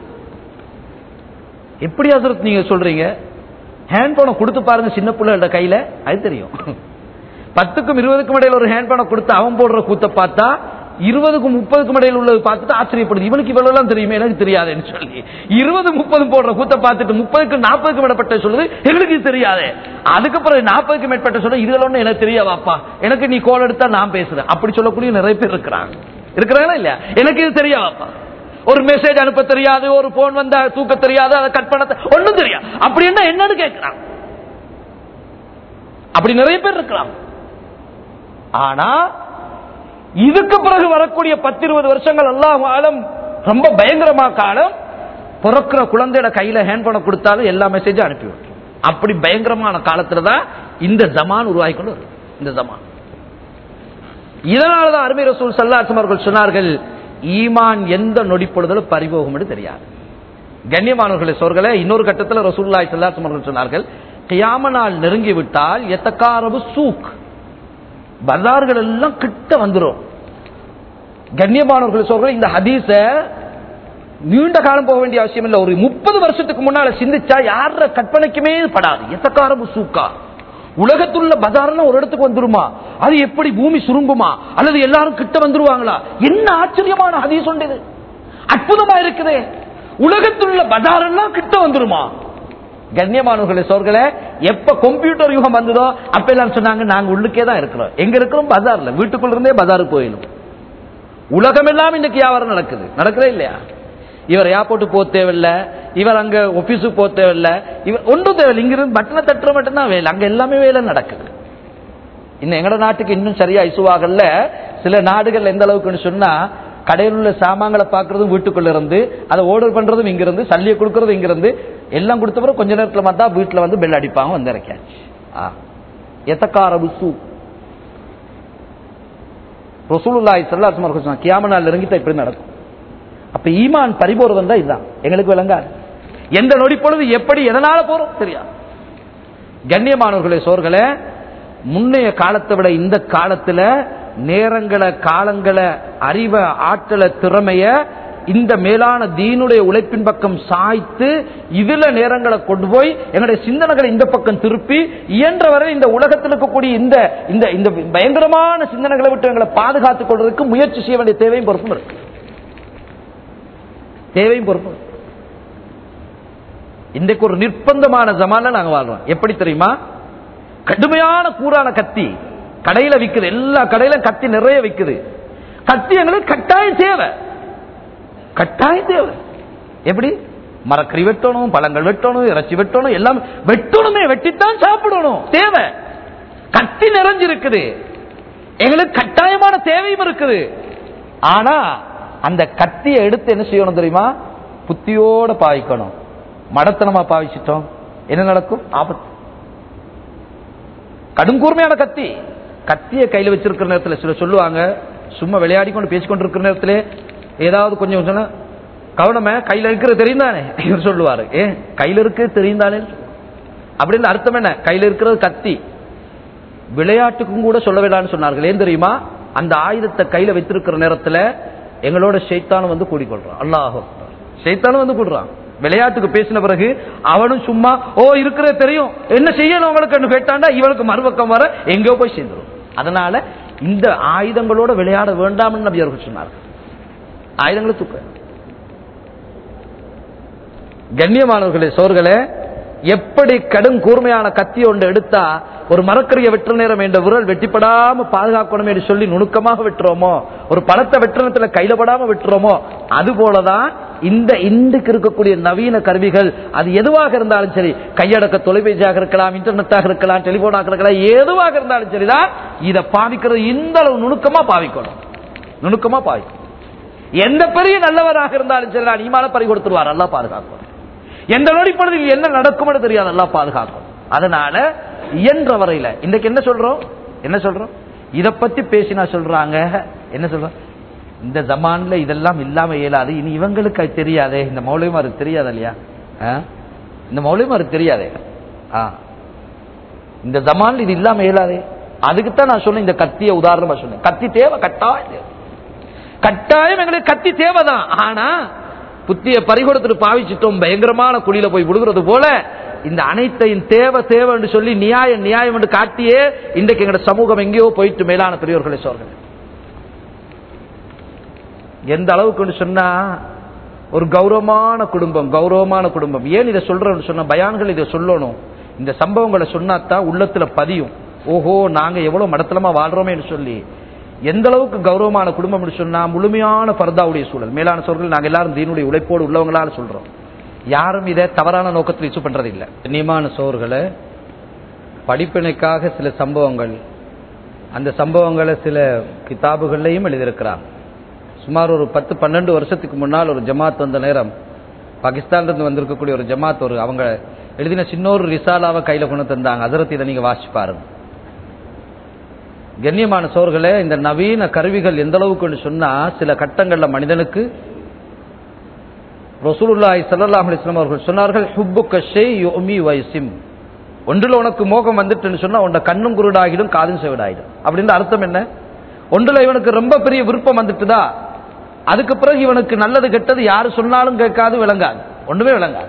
எப்படி ஹசரத் நீங்க சொல்றீங்க ஹேண்ட் போனை கொடுத்து பாருங்க சின்ன பிள்ளைகளோட கையில அது தெரியும் பத்துக்கும் இருபதுக்கும் இடையில ஒரு ஹேண்ட் போனை கொடுத்து அவன் போடுற கூத்த பார்த்தா இருபதுக்கும் முப்பதுக்கும் இடையில உள்ளது பார்த்துட்டு ஆச்சரியப்படுது இவனுக்கு இவ்வளவு எல்லாம் தெரியுமே எனக்கு தெரியாதுன்னு சொல்லி இருபது முப்பது போடுற கூத்த பார்த்துட்டு முப்பதுக்கு நாற்பதுக்கு மேற்பட்ட சொல்லுது எங்களுக்கு இது தெரியாது அதுக்கப்புறம் நாற்பதுக்கு மேற்பட்ட சொல்ல இதுல ஒண்ணு எனக்கு தெரியாதாப்பா எனக்கு நீ கோல் எடுத்தா நான் பேசுறேன் அப்படி சொல்லக்கூடிய நிறைய பேர் இருக்கிறாங்க இருக்கிறாங்களா இல்லையா எனக்கு இது தெரியாதாப்பா ஒரு மெசேஜ் அனுப்ப தெரியாது ஒரு போன் வந்தா தூக்க தெரியாது அதை கட் பண்ண ஒண்ணும் தெரியாது அப்படி என்ன என்னன்னு கேட்கிறான் அப்படி நிறைய பேர் இருக்கலாம் ஆனா இதுக்கு பிறகு வரக்கூடிய பத்து இருபது வருஷங்கள் அல்லாஹ் ஆலம் ரொம்ப பயங்கரமா காலம் பிறக்கிற குழந்தையோட கையில ஹேண்ட் பண்ண கொடுத்தாலும் எல்லா மெசேஜும் அனுப்பி விட்டுரும் அப்படி பயங்கரமான காலத்துல தான் இந்த ஜமான் உருவாகி கொண்டு வருது இந்த ஜமான் இதனாலதான் அருமை ரசூல் சல்லாசம் அவர்கள் சொன்னார்கள் ஈமான் எந்த நொடி பொழுதிலும் பறிபோகும் என்று தெரியாது கண்ணியமானவர்களே சோர்களே இன்னொரு கட்டத்தில் ரசூல்லாய் சல்லாசம் அவர்கள் சொன்னார்கள் கியாம நாள் நெருங்கி விட்டால் எத்தக்காரவு சூக் பஜார்கள் எல்லாம் கிட்ட வந்துடும் கண்ணியமானவர்கள் சொல்ற இந்த ஹதீஸ நீண்ட காலம் போக வேண்டிய அவசியம் இல்லை ஒரு முப்பது வருஷத்துக்கு முன்னால சிந்திச்சா யார கற்பனைக்குமே படாது எத்தக்காரவு சூக்கா உலகத்துள்ள பஜார்லாம் ஒரு இடத்துக்கு வந்துருமா அது எப்படி பூமி சுருங்குமா அல்லது எல்லாரும் கிட்ட வந்துருவாங்களா என்ன ஆச்சரியமான ஹதீஸ் உண்டு அற்புதமா இருக்குதே உலகத்துள்ள பஜார் எல்லாம் கிட்ட வந்துருமா கண்ணியமானவர்களே சோர்களே எப்ப கம்ப்யூட்டர் யுகம் வந்ததோ அப்ப எல்லாம் சொன்னாங்க நாங்க உள்ளுக்கே தான் இருக்கிறோம் எங்க இருக்கிறோம் பஜார்ல வீட்டுக்குள்ள இருந்தே பஜாருக்கு போயிடும் உலகம் எல்லாம் இன்னைக்கு வியாபாரம் நடக்குது நடக்குதே இல்லையா இவர் ஏர்போர்ட் போக தேவையில்ல இவர் அங்க ஆபீஸுக்கு போக தேவையில்ல இவர் ஒன்றும் தேவையில்லை இங்கிருந்து பட்டனை தட்டுற மட்டும்தான் வேலை அங்க எல்லாமே வேலை நடக்குது இன்னும் எங்கட நாட்டுக்கு இன்னும் சரியா இசுவாகல்ல சில நாடுகள் எந்த அளவுக்குன்னு சொன்னா கடையில் உள்ள சாமான்களை பாக்குறதும் வீட்டுக்குள்ள இருந்து அதை ஆர்டர் பண்றதும் இங்க இருந்து சல்லியை கொடுக்கறதும் இங்க இருந்து எல்லாம் கொடுத்த பிறகு கொஞ்ச நேரத்துல பார்த்தா வீட்டுல வந்து பெல் அடிப்பாங்க வந்து இறக்கியாச்சு எத்தக்கார விசு ரசூலுல்லாய் சல்லாசம் அவர்கள் கியாம நாள் இறங்கிட்டா இப்படி நடக்கும் அப்ப ஈமான் பறிபோறது வந்தா இதுதான் எங்களுக்கு விளங்காது எந்த நொடி பொழுது எப்படி எதனால போறோம் தெரியாது கண்ணியமானவர்களே சோர்களே முன்னைய காலத்தை விட இந்த காலத்துல நேரங்களை காலங்களை அறிவை ஆற்றலை திறமைய இந்த மேலான தீனுடைய உழைப்பின் பக்கம் சாய்த்து இதுல நேரங்களை கொண்டு போய் எங்களுடைய சிந்தனைகளை இந்த பக்கம் திருப்பி இயன்ற வரை இந்த உலகத்தில் இருக்கக்கூடிய இந்த இந்த இந்த பயங்கரமான சிந்தனைகளை விட்டு எங்களை பாதுகாத்துக் கொள்வதற்கு முயற்சி செய்ய வேண்டிய தேவையும் பொறுப்பும் இருக்கு தேவையும் பொறுப்பும் இன்றைக்கு ஒரு நிர்பந்தமான ஜமான நாங்க வாழ்றோம் எப்படி தெரியுமா கடுமையான கூறான கத்தி கடையில விக்குது எல்லா கடையில கத்தி நிறைய விக்குது கத்தி எங்களுக்கு கட்டாயம் தேவை கட்டாயம் தேவை எப்படி மரக்கறி வெட்டணும் பழங்கள் வெட்டணும் இறைச்சி வெட்டணும் எல்லாம் வெட்டணுமே வெட்டித்தான் சாப்பிடணும் தேவை கத்தி நிறைஞ்சிருக்குது எங்களுக்கு கட்டாயமான தேவையும் இருக்குது ஆனா அந்த கத்தியை எடுத்து என்ன செய்யணும் தெரியுமா புத்தியோட பாவிக்கணும் மடத்தனமா பாவிச்சிட்டோம் என்ன நடக்கும் ஆபத்து கடும் கூர்மையான கத்தி கத்தியை கையில வச்சிருக்கிற நேரத்தில் சில சொல்லுவாங்க சும்மா விளையாடி கொண்டு பேசிக்கொண்டு இருக்கிற நேரத்தில் ஏதாவது கொஞ்சம் சொன்னா கவனமே கையில இருக்கிறது தெரியுந்தானே இவர் சொல்லுவாரு ஏ கையில இருக்கு தெரியுந்தானே அப்படின்னு அர்த்தம் என்ன கையில இருக்கிறது கத்தி விளையாட்டுக்கும் கூட சொல்ல வேண்டாம்னு சொன்னார்கள் ஏன் தெரியுமா அந்த ஆயுதத்தை கையில வைத்திருக்கிற நேரத்துல எங்களோட ஷைத்தானும் வந்து கூடிக்கொள்றான் அல்லாஹ் ஷைத்தானும் வந்து கூடுறான் விளையாட்டுக்கு பேசின பிறகு அவனும் சும்மா ஓ இருக்கிறது தெரியும் என்ன செய்யணும் உங்களுக்கு கேட்டாண்டா இவனுக்கு மறுபக்கம் வர எங்கேயோ போய் சேர்ந்துடும் அதனால இந்த ஆயுதங்களோட விளையாட வேண்டாம்னு நபி அவர்கள் சொன்னார்கள் ஆயுதங்களை தூக்க கண்ணியமானவர்களே சோர்களே எப்படி கடும் கூர்மையான கத்தி ஒன்று எடுத்தா ஒரு மரக்கறியை வெற்ற நேரம் என்ற விரல் வெட்டிப்படாம பாதுகாக்கணும் என்று சொல்லி நுணுக்கமாக வெட்டுறோமோ ஒரு பழத்தை வெட்டுறத்துல கையில படாம வெட்டுறோமோ அது போலதான் இந்த இன்றைக்கு இருக்கக்கூடிய நவீன கருவிகள் அது எதுவாக இருந்தாலும் சரி கையடக்க தொலைபேசியாக இருக்கலாம் இன்டர்நெட்டாக இருக்கலாம் டெலிபோனாக இருக்கலாம் எதுவாக இருந்தாலும் சரிதான் இதை பாவிக்கிறது இந்த அளவு நுணுக்கமா பாவிக்கணும் நுணுக்கமா பாவிக்கணும் எந்த பெரிய நல்லவராக இருந்தாலும் சரி நான் ஈமான பறி கொடுத்துருவார் நல்லா பாதுகாக்கணும் எந்த நொடிப்பொழுதில் என்ன நடக்கும்னு தெரியாது நல்லா பாதுகாக்கணும் அதனால இயன்ற வரையில இன்னைக்கு என்ன சொல்றோம் என்ன சொல்றோம் இத பத்தி பேசினா சொல்றாங்க என்ன சொல்றோம் இந்த ஜமான்ல இதெல்லாம் இல்லாம இயலாது இனி இவங்களுக்கு அது தெரியாதே இந்த மௌலியமாருக்கு தெரியாது இல்லையா ஆ? இந்த மௌலியமாருக்கு தெரியாதே ஆ. இந்த ஜமான்ல இது இல்லாம இயலாதே அதுக்குத்தான் நான் சொன்னேன் இந்த கத்திய உதாரணமா சொன்னேன் கத்தி தேவை கட்டாயம் தேவை. கட்டாயம் எங்களுக்கு கத்தி தேவைதான் ஆனா புத்திய பறிகொடுத்துட்டு பாவிச்சிட்டோம் பயங்கரமான குழியில போய் விடுகிறது போல இந்த அனைத்தையும் தேவை தேவை என்று சொல்லி நியாயம் நியாயம் என்று காட்டியே இன்றைக்கு எங்களோட சமூகம் எங்கேயோ போயிட்டு மேலான பெரியவர்களை சோர்கள் எந்த அளவுக்கு சொன்னா ஒரு கௌரவமான குடும்பம் கௌரவமான குடும்பம் ஏன் இதை சொல்றேன்னு சொன்னா பயான்கள் இதை சொல்லணும் இந்த சம்பவங்களை சொன்னாதான் உள்ளத்துல பதியும் ஓஹோ நாங்க எவ்வளவு மடத்தலமா வாழ்றோமேன்னு சொல்லி எந்த அளவுக்கு கௌரவமான குடும்பம் சொன்னா முழுமையான பர்தாவுடைய சூழல் மேலான சோர்கள் நாங்க எல்லாரும் தீனுடைய உழைப்போடு உள்ளவங்களால சொல்றோம் யாரும் இதை தவறான நோக்கத்தில் இச்சு பண்றது இல்ல கண்ணியமான சோர்களை படிப்பினைக்காக சில சம்பவங்கள் அந்த சம்பவங்களை சில கிதாபுகள்லையும் எழுதியிருக்கிறாங்க சுமார் ஒரு பத்து பன்னெண்டு வருஷத்துக்கு முன்னால் ஒரு ஜமாத் வந்த நேரம் பாகிஸ்தான்ல இருந்து வந்திருக்கக்கூடிய ஒரு ஜமாத் ஒரு அவங்க எழுதின சின்ன ஒரு ரிசாலாவை கையில கொண்டு தந்தாங்க அதரத்தை இதை நீங்க வாசிச்சு பாருங்க கண்ணியமான சோர்களே இந்த நவீன கருவிகள் எந்த அளவுக்கு சொன்னா சில கட்டங்கள்ல மனிதனுக்கு ரசூலுல்லாஹி ஸல்லல்லாஹு அலைஹி வஸல்லம் அவர்கள் சொன்னார்கள் ஹுப்புக்க ஷை யுமி வைசிம் ஒன்றில் உனக்கு மோகம் வந்துட்டுன்னு சொன்னா உன்ட கண்ணும் குருடாகிடும் காதும் செவிடாயிடும் அப்படின்னு அர்த்தம் என்ன ஒன்றுல இவனுக்கு ரொம்ப பெரிய விருப்பம் வந்துட்டுதா அதுக்கு பிறகு இவனுக்கு நல்லது கெட்டது யாரு சொன்னாலும் கேட்காது விளங்காது ஒண்ணுமே விளங்காது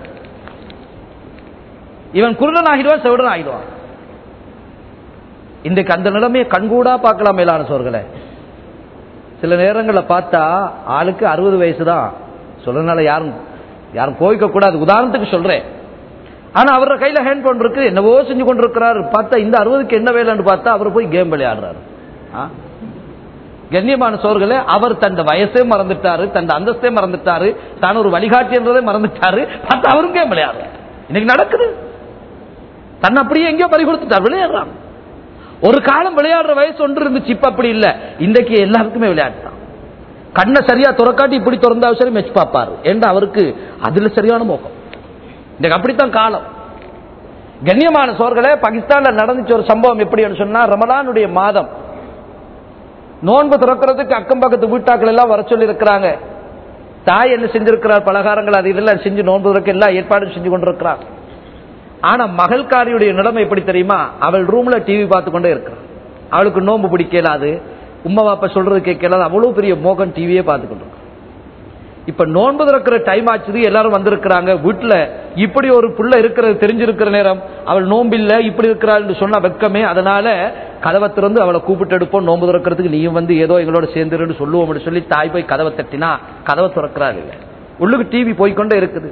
இவன் குருடன் ஆகிடுவான் செவிடன் ஆகிடுவான் இன்றைக்கு அந்த நிலைமையை கண்கூடா பார்க்கலாம் மேலான சோர்களே சில நேரங்களில் பார்த்தா ஆளுக்கு அறுபது வயசு தான் சொல்றதுனால யாரும் யாரும் கோவிக்க கூடாது உதாரணத்துக்கு சொல்றேன் ஆனா அவர கையில ஹேண்ட் போன் இருக்கு என்னவோ செஞ்சு கொண்டிருக்கிறாரு பார்த்தா இந்த அறுபதுக்கு என்ன வேலைன்னு பார்த்தா அவர் போய் கேம் விளையாடுறாரு ஆ? கண்ணியமான சோர்களே அவர் தந்த வயசே மறந்துட்டாரு தந்த அந்தஸ்தே மறந்துட்டாரு தான் ஒரு வழிகாட்டி என்றதே மறந்துட்டாரு பார்த்தா அவரும் கேம் விளையாடுறாரு இன்னைக்கு நடக்குது தன்னை அப்படியே எங்கேயோ பறி கொடுத்துட்டார் விளையாடுறான் ஒரு காலம் விளையாடுற வயசு ஒன்று இருந்துச்சு இப்ப அப்படி இல்ல இன்றைக்கு எல்லாருக்குமே விளையாட்டு தான் கண்ணை சரியா துறக்காட்டி இப்படி திறந்தாலும் சரி மெச்சு பார்ப்பாரு ஏண்டா அவருக்கு அதுல சரியான மோகம் இன்றைக்கு அப்படித்தான் காலம் கண்ணியமான சோர்களே பாகிஸ்தான்ல நடந்துச்சு ஒரு சம்பவம் எப்படின்னு சொன்னா ரமலானுடைய மாதம் நோன்பு திறக்கிறதுக்கு அக்கம் பக்கத்து வீட்டாக்கள் எல்லாம் வர சொல்லி இருக்கிறாங்க தாய் என்ன செஞ்சிருக்கிறார் பலகாரங்கள் அது இதெல்லாம் செஞ்சு நோன்பு திறக்க எல்லா ஏற்பாடும் செஞ்சு கொண்டிருக்கிறார் ஆனா மகள்காரியுடைய நிலைமை எப்படி தெரியுமா அவள் ரூம்ல டிவி பார்த்து கொண்டே இருக்கிறாள் அவளுக்கு நோன்பு பிடிக்கலாது உம்மா பாப்பா சொல்றது கேட்கலாது அவ்வளவு பெரிய மோகன் டிவியே பார்த்து கொண்டிருக்கான் இப்ப நோன்பு திறக்கிற டைம் ஆச்சுது எல்லாரும் வந்திருக்கிறாங்க வீட்டுல இப்படி ஒரு புள்ள இருக்கிறது தெரிஞ்சிருக்கிற நேரம் அவள் நோம்பில்ல இப்படி இருக்கிறாள் சொன்ன வெக்கமே அதனால கதவை திறந்து அவளை கூப்பிட்டு எடுப்போம் நோன்பு திறக்கிறதுக்கு நீயும் வந்து ஏதோ எங்களோட சேர்ந்துருன்னு சொல்லுவோம்னு சொல்லி தாய் போய் கதவை தட்டினா கதவை திறக்கிறாள் இல்ல உள்ளுக்கு டிவி போய்க்கொண்டே இருக்குது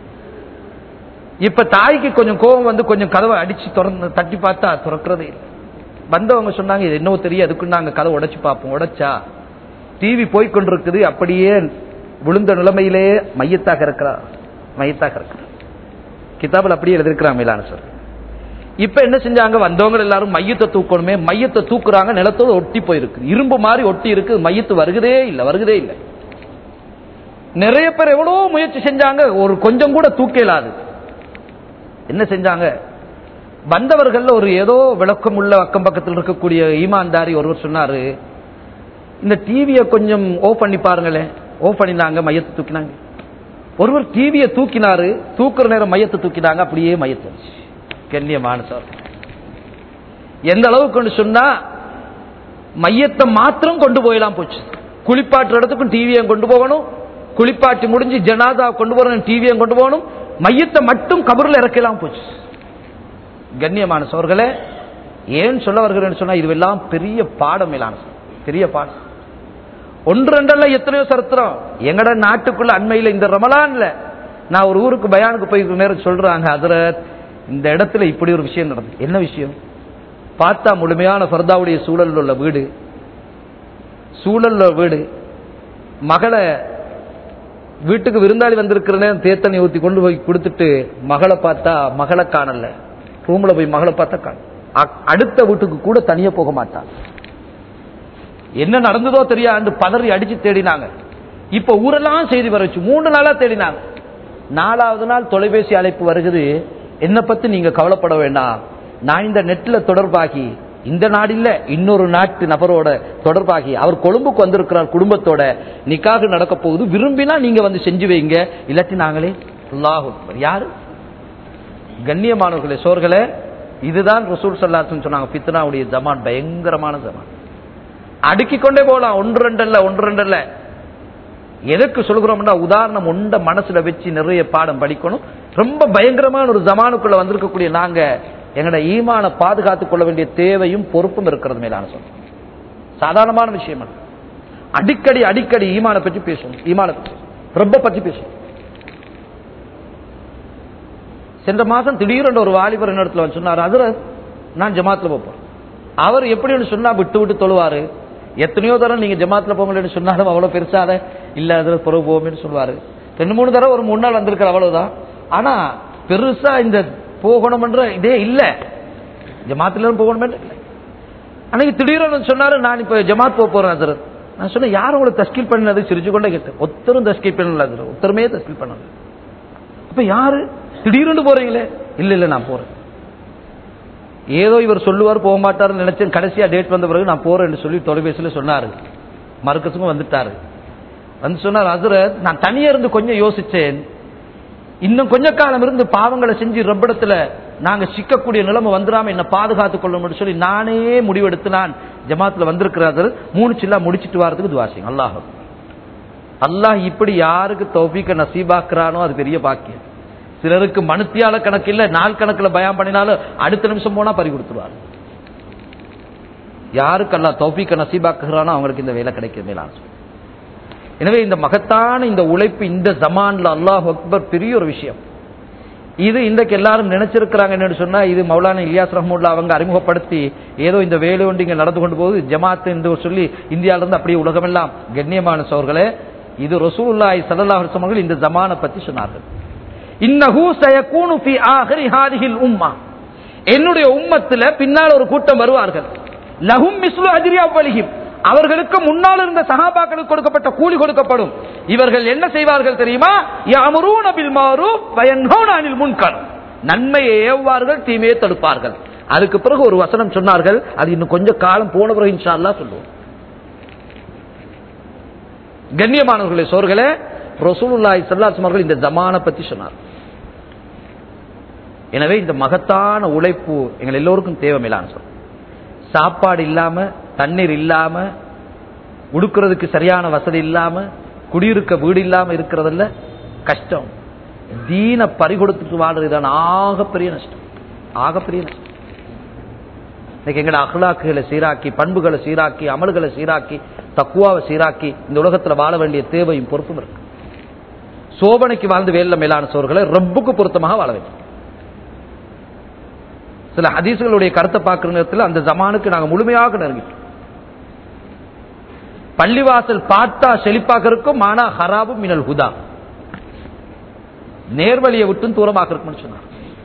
இப்ப தாய்க்கு கொஞ்சம் கோபம் வந்து கொஞ்சம் கதவை அடிச்சு திறந்து தட்டி பார்த்தா திறக்கிறதே இல்லை வந்தவங்க சொன்னாங்க இது என்னவோ தெரியும் அதுக்கு நாங்க கதவை உடைச்சு பார்ப்போம் உடைச்சா டிவி போய்கொண்டிருக்குது அப்படியே விழுந்த நிலைமையிலே மையத்தாக இருக்கிறார் மையத்தாக இருக்கிறார் கிதாபில் அப்படியே எழுதிருக்கிறான் மேலான சார் இப்ப என்ன செஞ்சாங்க வந்தவங்க எல்லாரும் மையத்தை தூக்கணுமே மையத்தை தூக்குறாங்க நிலத்தோடு ஒட்டி போயிருக்கு இரும்பு மாதிரி ஒட்டி இருக்கு மையத்து வருகிறதே இல்லை வருகிறதே இல்லை நிறைய பேர் எவ்வளவோ முயற்சி செஞ்சாங்க ஒரு கொஞ்சம் கூட தூக்கலாது என்ன செஞ்சாங்க வந்தவர்கள் ஒரு ஏதோ விளக்கம் உள்ள அக்கம் பக்கத்தில் இருக்கக்கூடிய ஈமான்தாரி ஒருவர் சொன்னாரு இந்த டிவியை கொஞ்சம் ஓ பண்ணி பாருங்களேன் ஓ பண்ணினாங்க மையத்தை தூக்கினாங்க ஒருவர் டிவியை தூக்கினாரு தூக்குற நேரம் மையத்தை தூக்கினாங்க அப்படியே மையத்தை கண்ணியமான சார் எந்த அளவுக்கு சொன்னா மையத்தை மாத்திரம் கொண்டு போயலாம் போச்சு குளிப்பாட்டுற இடத்துக்கும் டிவியை கொண்டு போகணும் குளிப்பாட்டி முடிஞ்சு ஜனாதா கொண்டு போறோம் டிவியை கொண்டு போகணும் மையத்தை மட்டும் கபரில் இறக்கலாம் போச்சு கண்ணியமான சோர்களே ஏன் சொல்ல வருகிறேன்னு சொன்னா இதுவெல்லாம் பெரிய பாடம் மேலான பெரிய பாடம் ஒன்று ரெண்டல்ல எத்தனையோ சரித்திரம் எங்கட நாட்டுக்குள்ள அண்மையில் இந்த ரமலான்ல நான் ஒரு ஊருக்கு பயானுக்கு போய் நேரம் சொல்றாங்க அதுல இந்த இடத்துல இப்படி ஒரு விஷயம் நடந்தது என்ன விஷயம் பார்த்தா முழுமையான ஃபர்தாவுடைய சூழல் உள்ள வீடு சூழல்ல வீடு மகளை வீட்டுக்கு விருந்தாளி வந்திருக்கிறனே தேத்தனை ஊத்தி கொண்டு போய் கொடுத்துட்டு மகளை பார்த்தா மகளை காணல ரூம்ல போய் மகளை பார்த்தா காண அ- அடுத்த வீட்டுக்கு கூட தனியா போக மாட்டான் என்ன நடந்ததோ தெரியாது பதறி அடிச்சு தேடினாங்க இப்ப ஊரெல்லாம் செய்தி வர வச்சு மூணு நாளா தேடினாங்க நாலாவது நாள் தொலைபேசி அழைப்பு வருகிறது என்ன பத்தி நீங்க கவலைப்பட வேண்டாம் நான் இந்த நெட்ல தொடர்பாகி இந்த நாடில்ல இன்னொரு நாட்டு நபரோட தொடர்பாகி அவர் கொழும்புக்கு வந்திருக்கிறார் குடும்பத்தோட நிக்காக நடக்க போகுது விரும்பினா நீங்க வந்து செஞ்சு வைங்க இல்லாட்டி நாங்களே அல்லாஹ் அக்பர். யாரு கண்ணியமானவர்களே சோர்களே இதுதான் ரசூல் சல்லாத்துன்னு சொன்னாங்க பித்னாவுடைய ஜமான் பயங்கரமான ஜமான் அடுக்கிக் கொண்டே போகலாம் ஒன்று ரெண்டு அல்ல ஒன்று ரெண்டு அல்ல எதுக்கு சொல்கிறோம்னா உதாரணம் உண்ட மனசுல வச்சு நிறைய பாடம் படிக்கணும் ரொம்ப பயங்கரமான ஒரு ஜமானுக்குள்ள வந்திருக்கக்கூடிய நாங்க எங்களோட ஈமான பாதுகாத்துக் கொள்ள வேண்டிய தேவையும் பொறுப்பும் இருக்கிறது மேலான சொல்றோம் சாதாரணமான விஷயம் அல்ல அடிக்கடி அடிக்கடி ஈமான பற்றி பேசுவோம் ஈமான பற்றி ரொம்ப பற்றி பேசுவோம் சென்ற மாசம் திடீரென்று ஒரு வாலிபர் இடத்துல வந்து சொன்னார் அதுல நான் ஜமாத்துல போப்போம் அவர் எப்படின்னு சொன்னா விட்டு விட்டு தொழுவாரு எத்தனையோ தரம் நீங்க ஜமாத்துல போங்கன்னு சொன்னாலும் அவ்வளவு பெருசாத இல்ல அதுல பிறகு போவோம்னு சொல்லுவாரு ரெண்டு மூணு தடவை ஒரு மூணு நாள் வந்திருக்கிற அவ்வளவுதான் ஆனா பெருசா இந்த போகணும்ன்ற இதே இல்ல ஜமாத்துல போகணுமே இல்லை அன்னைக்கு திடீர்னு சொன்னாரு நான் இப்ப ஜமாத் போக போறேன் ஹசரத் நான் சொன்னேன் யார் உங்களுக்கு தஸ்கீல் பண்ணது சிரிச்சு கொண்டே கேட்டேன் ஒத்தரும் தஸ்கீல் பண்ணல ஹசரத் ஒத்தருமே தஸ்கீல் பண்ணல அப்ப யாரு திடீர்னு போறீங்களே இல்ல இல்ல நான் போறேன் ஏதோ இவர் சொல்லுவார் போக மாட்டாருன்னு நினைச்சேன் கடைசியா டேட் வந்த பிறகு நான் போறேன்னு சொல்லி தொலைபேசியில சொன்னாரு மறுக்கசுக்கும் வந்துட்டாரு வந்து சொன்னார் ஹசரத் நான் தனியா இருந்து கொஞ்சம் யோசிச்சேன் இன்னும் கொஞ்ச காலம் இருந்து பாவங்களை செஞ்சு ரப்பிடத்துல நாங்க சிக்கக்கூடிய நிலைமை வந்துடாம என்ன பாதுகாத்துக் கொள்ளணும்னு சொல்லி நானே முடிவெடுத்து நான் ஜமாத்துல வந்திருக்கிறார்கள் மூணு சில்லா முடிச்சிட்டு வரதுக்கு துவாசிங்க அல்லாஹ் அல்லாஹ் இப்படி யாருக்கு தௌஃபீக்க நசீபாக்குறானோ அது பெரிய பாக்கியம் சிலருக்கு மனுத்தியால கணக்கு இல்ல நாள் கணக்குல பயம் பண்ணினாலும் அடுத்த நிமிஷம் போனா பறி கொடுத்துருவார் யாருக்கு அல்லாஹ் தௌஃபீக்க நசீபாக்குறானோ அவங்களுக்கு இந்த வேலை கிடைக்கிற மேலான எனவே இந்த மகத்தான இந்த உழைப்பு இந்த ஜமான்ல அல்லாஹ் அக்பர் பெரிய ஒரு விஷயம் இது இன்றைக்கு எல்லாரும் நினைச்சிருக்கிறாங்க என்னன்னு சொன்னா இது மௌலானா இலியாஸ் ரஹமுல்லா அவங்க அறிமுகப்படுத்தி ஏதோ இந்த வேலை ஒன்று இங்க நடந்து கொண்டு போகுது ஜமாத் என்று சொல்லி இந்தியால இருந்து அப்படியே உலகமெல்லாம் கண்ணியமான சோர்களே இது ரசூலுல்லாஹி ஸல்லல்லாஹு அலைஹி வஸல்லம் இந்த ஜமானை பத்தி சொன்னார்கள் இன்னஹு சயகூனு ஃபி ஆகிரி ஹாதிஹில் உம்மா என்னுடைய உம்மத்துல பின்னால் ஒரு கூட்டம் வருவார்கள் லஹும் மிஸ்லு அஜ்ரி அவ்வலிஹிம் அவர்களுக்கு முன்னால் இருந்த சஹாபாக்களுக்கு கொடுக்கப்பட்ட கூலி கொடுக்கப்படும் இவர்கள் என்ன செய்வார்கள் தெரியுமா யாமுரூன பில் மாரூஃப் வயன்ஹூன அனில் முன்கர் நன்மையை ஏவுவார்கள் தீமையை தடுப்பார்கள் அதுக்கு பிறகு ஒரு வசனம் சொன்னார்கள் அது இன்னும் கொஞ்சம் காலம் போன பிறகு இன்ஷா அல்லாஹ் சொல்லுவோம் கண்ணியமானவர்களே சோர்களே ரசூலுல்லாஹி ஸல்லல்லாஹு அலைஹி அவர்கள் இந்த ஜமானை பத்தி சொன்னார் எனவே இந்த மகத்தான உழைப்பு எங்கள் எல்லோருக்கும் தேவை மேலான சொல் சாப்பாடு இல்லாம தண்ணீர் இல்லாம உடுக்கிறதுக்கு சரியான வசதி இல்லாம குடியிருக்க வீடு இல்லாம இருக்கிறதல்ல கஷ்டம் தீன பறிகொடுத்துட்டு வாழ்றதுதான் ஆகப்பெரிய நஷ்டம் ஆகப்பெரிய நஷ்டம் இன்னைக்கு எங்கட அகலாக்குகளை சீராக்கி பண்புகளை சீராக்கி அமல்களை சீராக்கி தக்குவாவை சீராக்கி இந்த உலகத்துல வாழ வேண்டிய தேவையும் பொறுப்பும் இருக்கு சோபனைக்கு வாழ்ந்து வேல மேலான சோர்களை ரப்புக்கு பொருத்தமாக வாழ வேண்டும் சில ஹதீசுகளுடைய கருத்தை பார்க்கிற நேரத்தில் அந்த ஜமானுக்கு நாங்கள் முழுமையாக நெருங்கிட்டோம் பள்ளிவாசல் பார்த்தா செழிப்பாக இருக்கும் ஆனா ஹராபும் மினல் ஹுதா நேர்வழியை விட்டும் தூரமாக இருக்கும்னு சொன்னார்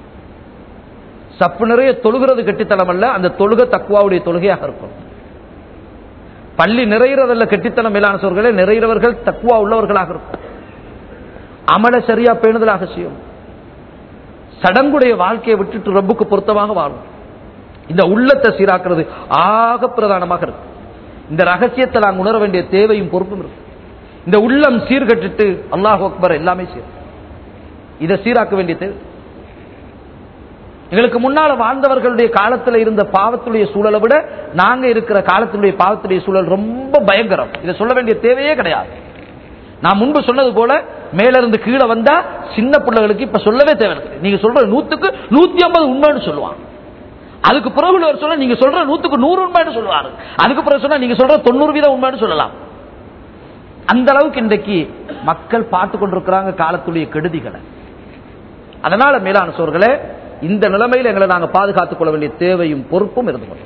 சப்பு நிறைய தொழுகிறது கெட்டித்தனம் அல்ல அந்த தொழுகை தக்குவாவுடைய தொழுகையாக இருக்கும் பள்ளி நிறைகிறதல்ல கெட்டித்தனம் மேலான சோர்களே நிறைகிறவர்கள் தக்குவா உள்ளவர்களாக இருக்கும் அமல சரியா பேணுதலாக செய்யும் சடங்குடைய வாழ்க்கையை விட்டுட்டு ரப்புக்கு பொருத்தமாக வாழும் இந்த உள்ளத்தை சீராக்குறது ஆக பிரதானமாக இருக்கு இந்த ரகசியத்தை நாங்கள் உணர வேண்டிய தேவையும் பொறுப்பும் இருக்கு இந்த உள்ளம் சீர்கட்டுட்டு அல்லாஹ் அக்பர் எல்லாமே சீர் இதை சீராக்க வேண்டிய தேவை எங்களுக்கு முன்னால வாழ்ந்தவர்களுடைய காலத்துல இருந்த பாவத்துடைய சூழலை விட நாங்க இருக்கிற காலத்தினுடைய பாவத்துடைய சூழல் ரொம்ப பயங்கரம் இதை சொல்ல வேண்டிய தேவையே கிடையாது நான் முன்பு சொன்னது போல மேல இருந்து கீழே வந்தா சின்ன பிள்ளைகளுக்கு இப்ப சொல்லவே தேவை நீங்க சொல்ற நூத்துக்கு நூத்தி ஐம்பது உண்மைன்னு சொல்லுவாங்க அதுக்கு பிறகு உள்ளவர் சொல்ல நீங்க சொல்ற நூத்துக்கு நூறு உண்மைன்னு சொல்லுவாரு அதுக்கு பிறகு சொன்னா நீங்க சொல்ற தொண்ணூறு வீதம் உண்மைன்னு சொல்லலாம் அந்த அளவுக்கு இன்றைக்கு மக்கள் பார்த்து கொண்டிருக்கிறாங்க காலத்துடைய கெடுதிகளை அதனால மேலான சோர்களே இந்த நிலைமையில் எங்களை நாங்க பாதுகாத்துக் கொள்ள வேண்டிய தேவையும் பொறுப்பும் இருந்து கொண்டோம்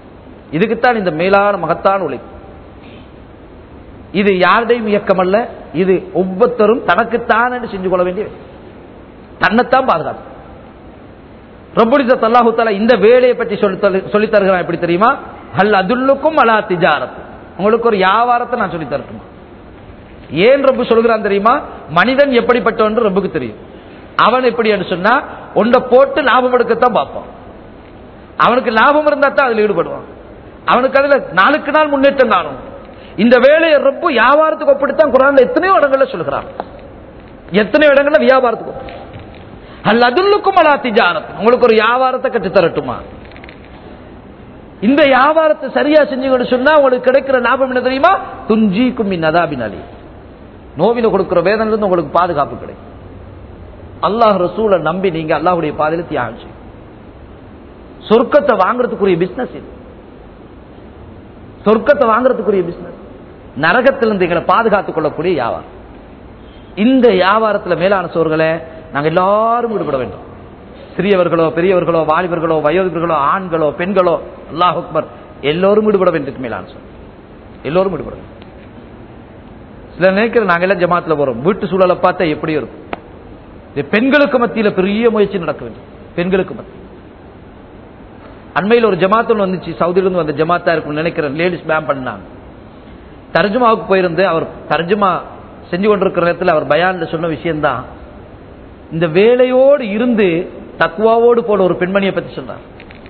இதுக்குத்தான் இந்த மேலான மகத்தான உழைப்பு இது யாருடையும் இயக்கம் அல்ல இது ஒவ்வொருத்தரும் தனக்குத்தான் என்று செஞ்சு கொள்ள வேண்டிய வேலை. தன்னைத்தான் பாதுகாப்பு ரப்புலிசத் அல்லாஹு தாலா இந்த வேலையை பற்றி சொல்லி தரு- சொல்லித் தருகிறான் எப்படி தெரியுமா ஹல் அதுல்லுக்கும் அலா திஜாரத் உங்களுக்கு ஒரு வியாபாரத்தை நான் சொல்லி தரட்டுமா ஏன் ரப்பு சொல்கிறான் தெரியுமா மனிதன் எப்படிப்பட்டவன் என்று ரப்புக்கு தெரியும் அவன் எப்படி என்று சொன்னா ஒன்றை போட்டு லாபம் எடுக்கத்தான் பார்ப்பான் அவனுக்கு லாபம் இருந்தா தான் அதுல ஈடுபடுவான் அவனுக்கு அதுல நாளுக்கு நாள் முன்னேற்றம் காணும் இந்த வேலையை ரப்பு வியாபாரத்துக்கு ஒப்பிட்டுத்தான் குரான்ல எத்தனையோ இடங்கள்ல சொல்கிறான் எத்தனையோ இடங்கள்ல வியாபாரத்துக்கு ஒப்பிட்டு. அல்ல அதுல்லுக்கும் அலா திஜாரத் உங்களுக்கு ஒரு வியாபாரத்தை கற்றுத் தரட்டுமா இந்த வியாபாரத்தை சரியா செஞ்சீங்கன்னு சொன்னா உங்களுக்கு கிடைக்கிற லாபம் என்ன தெரியுமா துஞ்சிக்கும் மின் அதாபினாலி நோவில கொடுக்கிற வேதனையில இருந்து உங்களுக்கு பாதுகாப்பு கிடைக்கும் அல்லாஹ் ரசூலை நம்பி நீங்க அல்லாஹ்வுடைய பாதையில தியாகம் செய்யும் சொர்க்கத்தை வாங்குறதுக்குரிய பிசினஸ் இது சொர்க்கத்தை வாங்குறதுக்குரிய பிசினஸ் நரகத்திலிருந்து எங்களை பாதுகாத்துக் கொள்ளக்கூடிய வியாபாரம் இந்த வியாபாரத்துல மேலான சோர்களை நாங்க எல்லாரும் ஈடுபட வேண்டும் சிறியவர்களோ பெரியவர்களோ வாலிபர்களோ வயோதிபர்களோ ஆண்களோ பெண்களோ அல்லாஹ் அக்பர் எல்லோரும் ஈடுபட வேண்டும் மேலான சோர் எல்லோரும் ஈடுபட வேண்டும் சில நினைக்கிற நாங்க எல்லாம் ஜமாத்துல போறோம் வீட்டு சூழலை பார்த்தா எப்படி இருக்கும் இது பெண்களுக்கு மத்தியில பெரிய முயற்சி நடக்க வேண்டும் பெண்களுக்கு மத்தியில் அண்மையில் ஒரு ஜமாத் ஒன்று வந்துச்சு சவுதியில இருந்து வந்த ஜமாத்தா இருக்கும் நினைக்கிறேன் லேடிஸ் பேம் பண்ணாங்க தர்ஜுமாவுக்கு போயிருந்து அவர் தர்ஜுமா செஞ்சு கொண்டிருக்கிற நேரத்தில் அவர் பயான்ல சொன்ன விஷயம்தான் இந்த வேலையோடு இருந்து தக்குவாவோடு போல ஒரு பெண்மணியை பத்தி சொன்னார்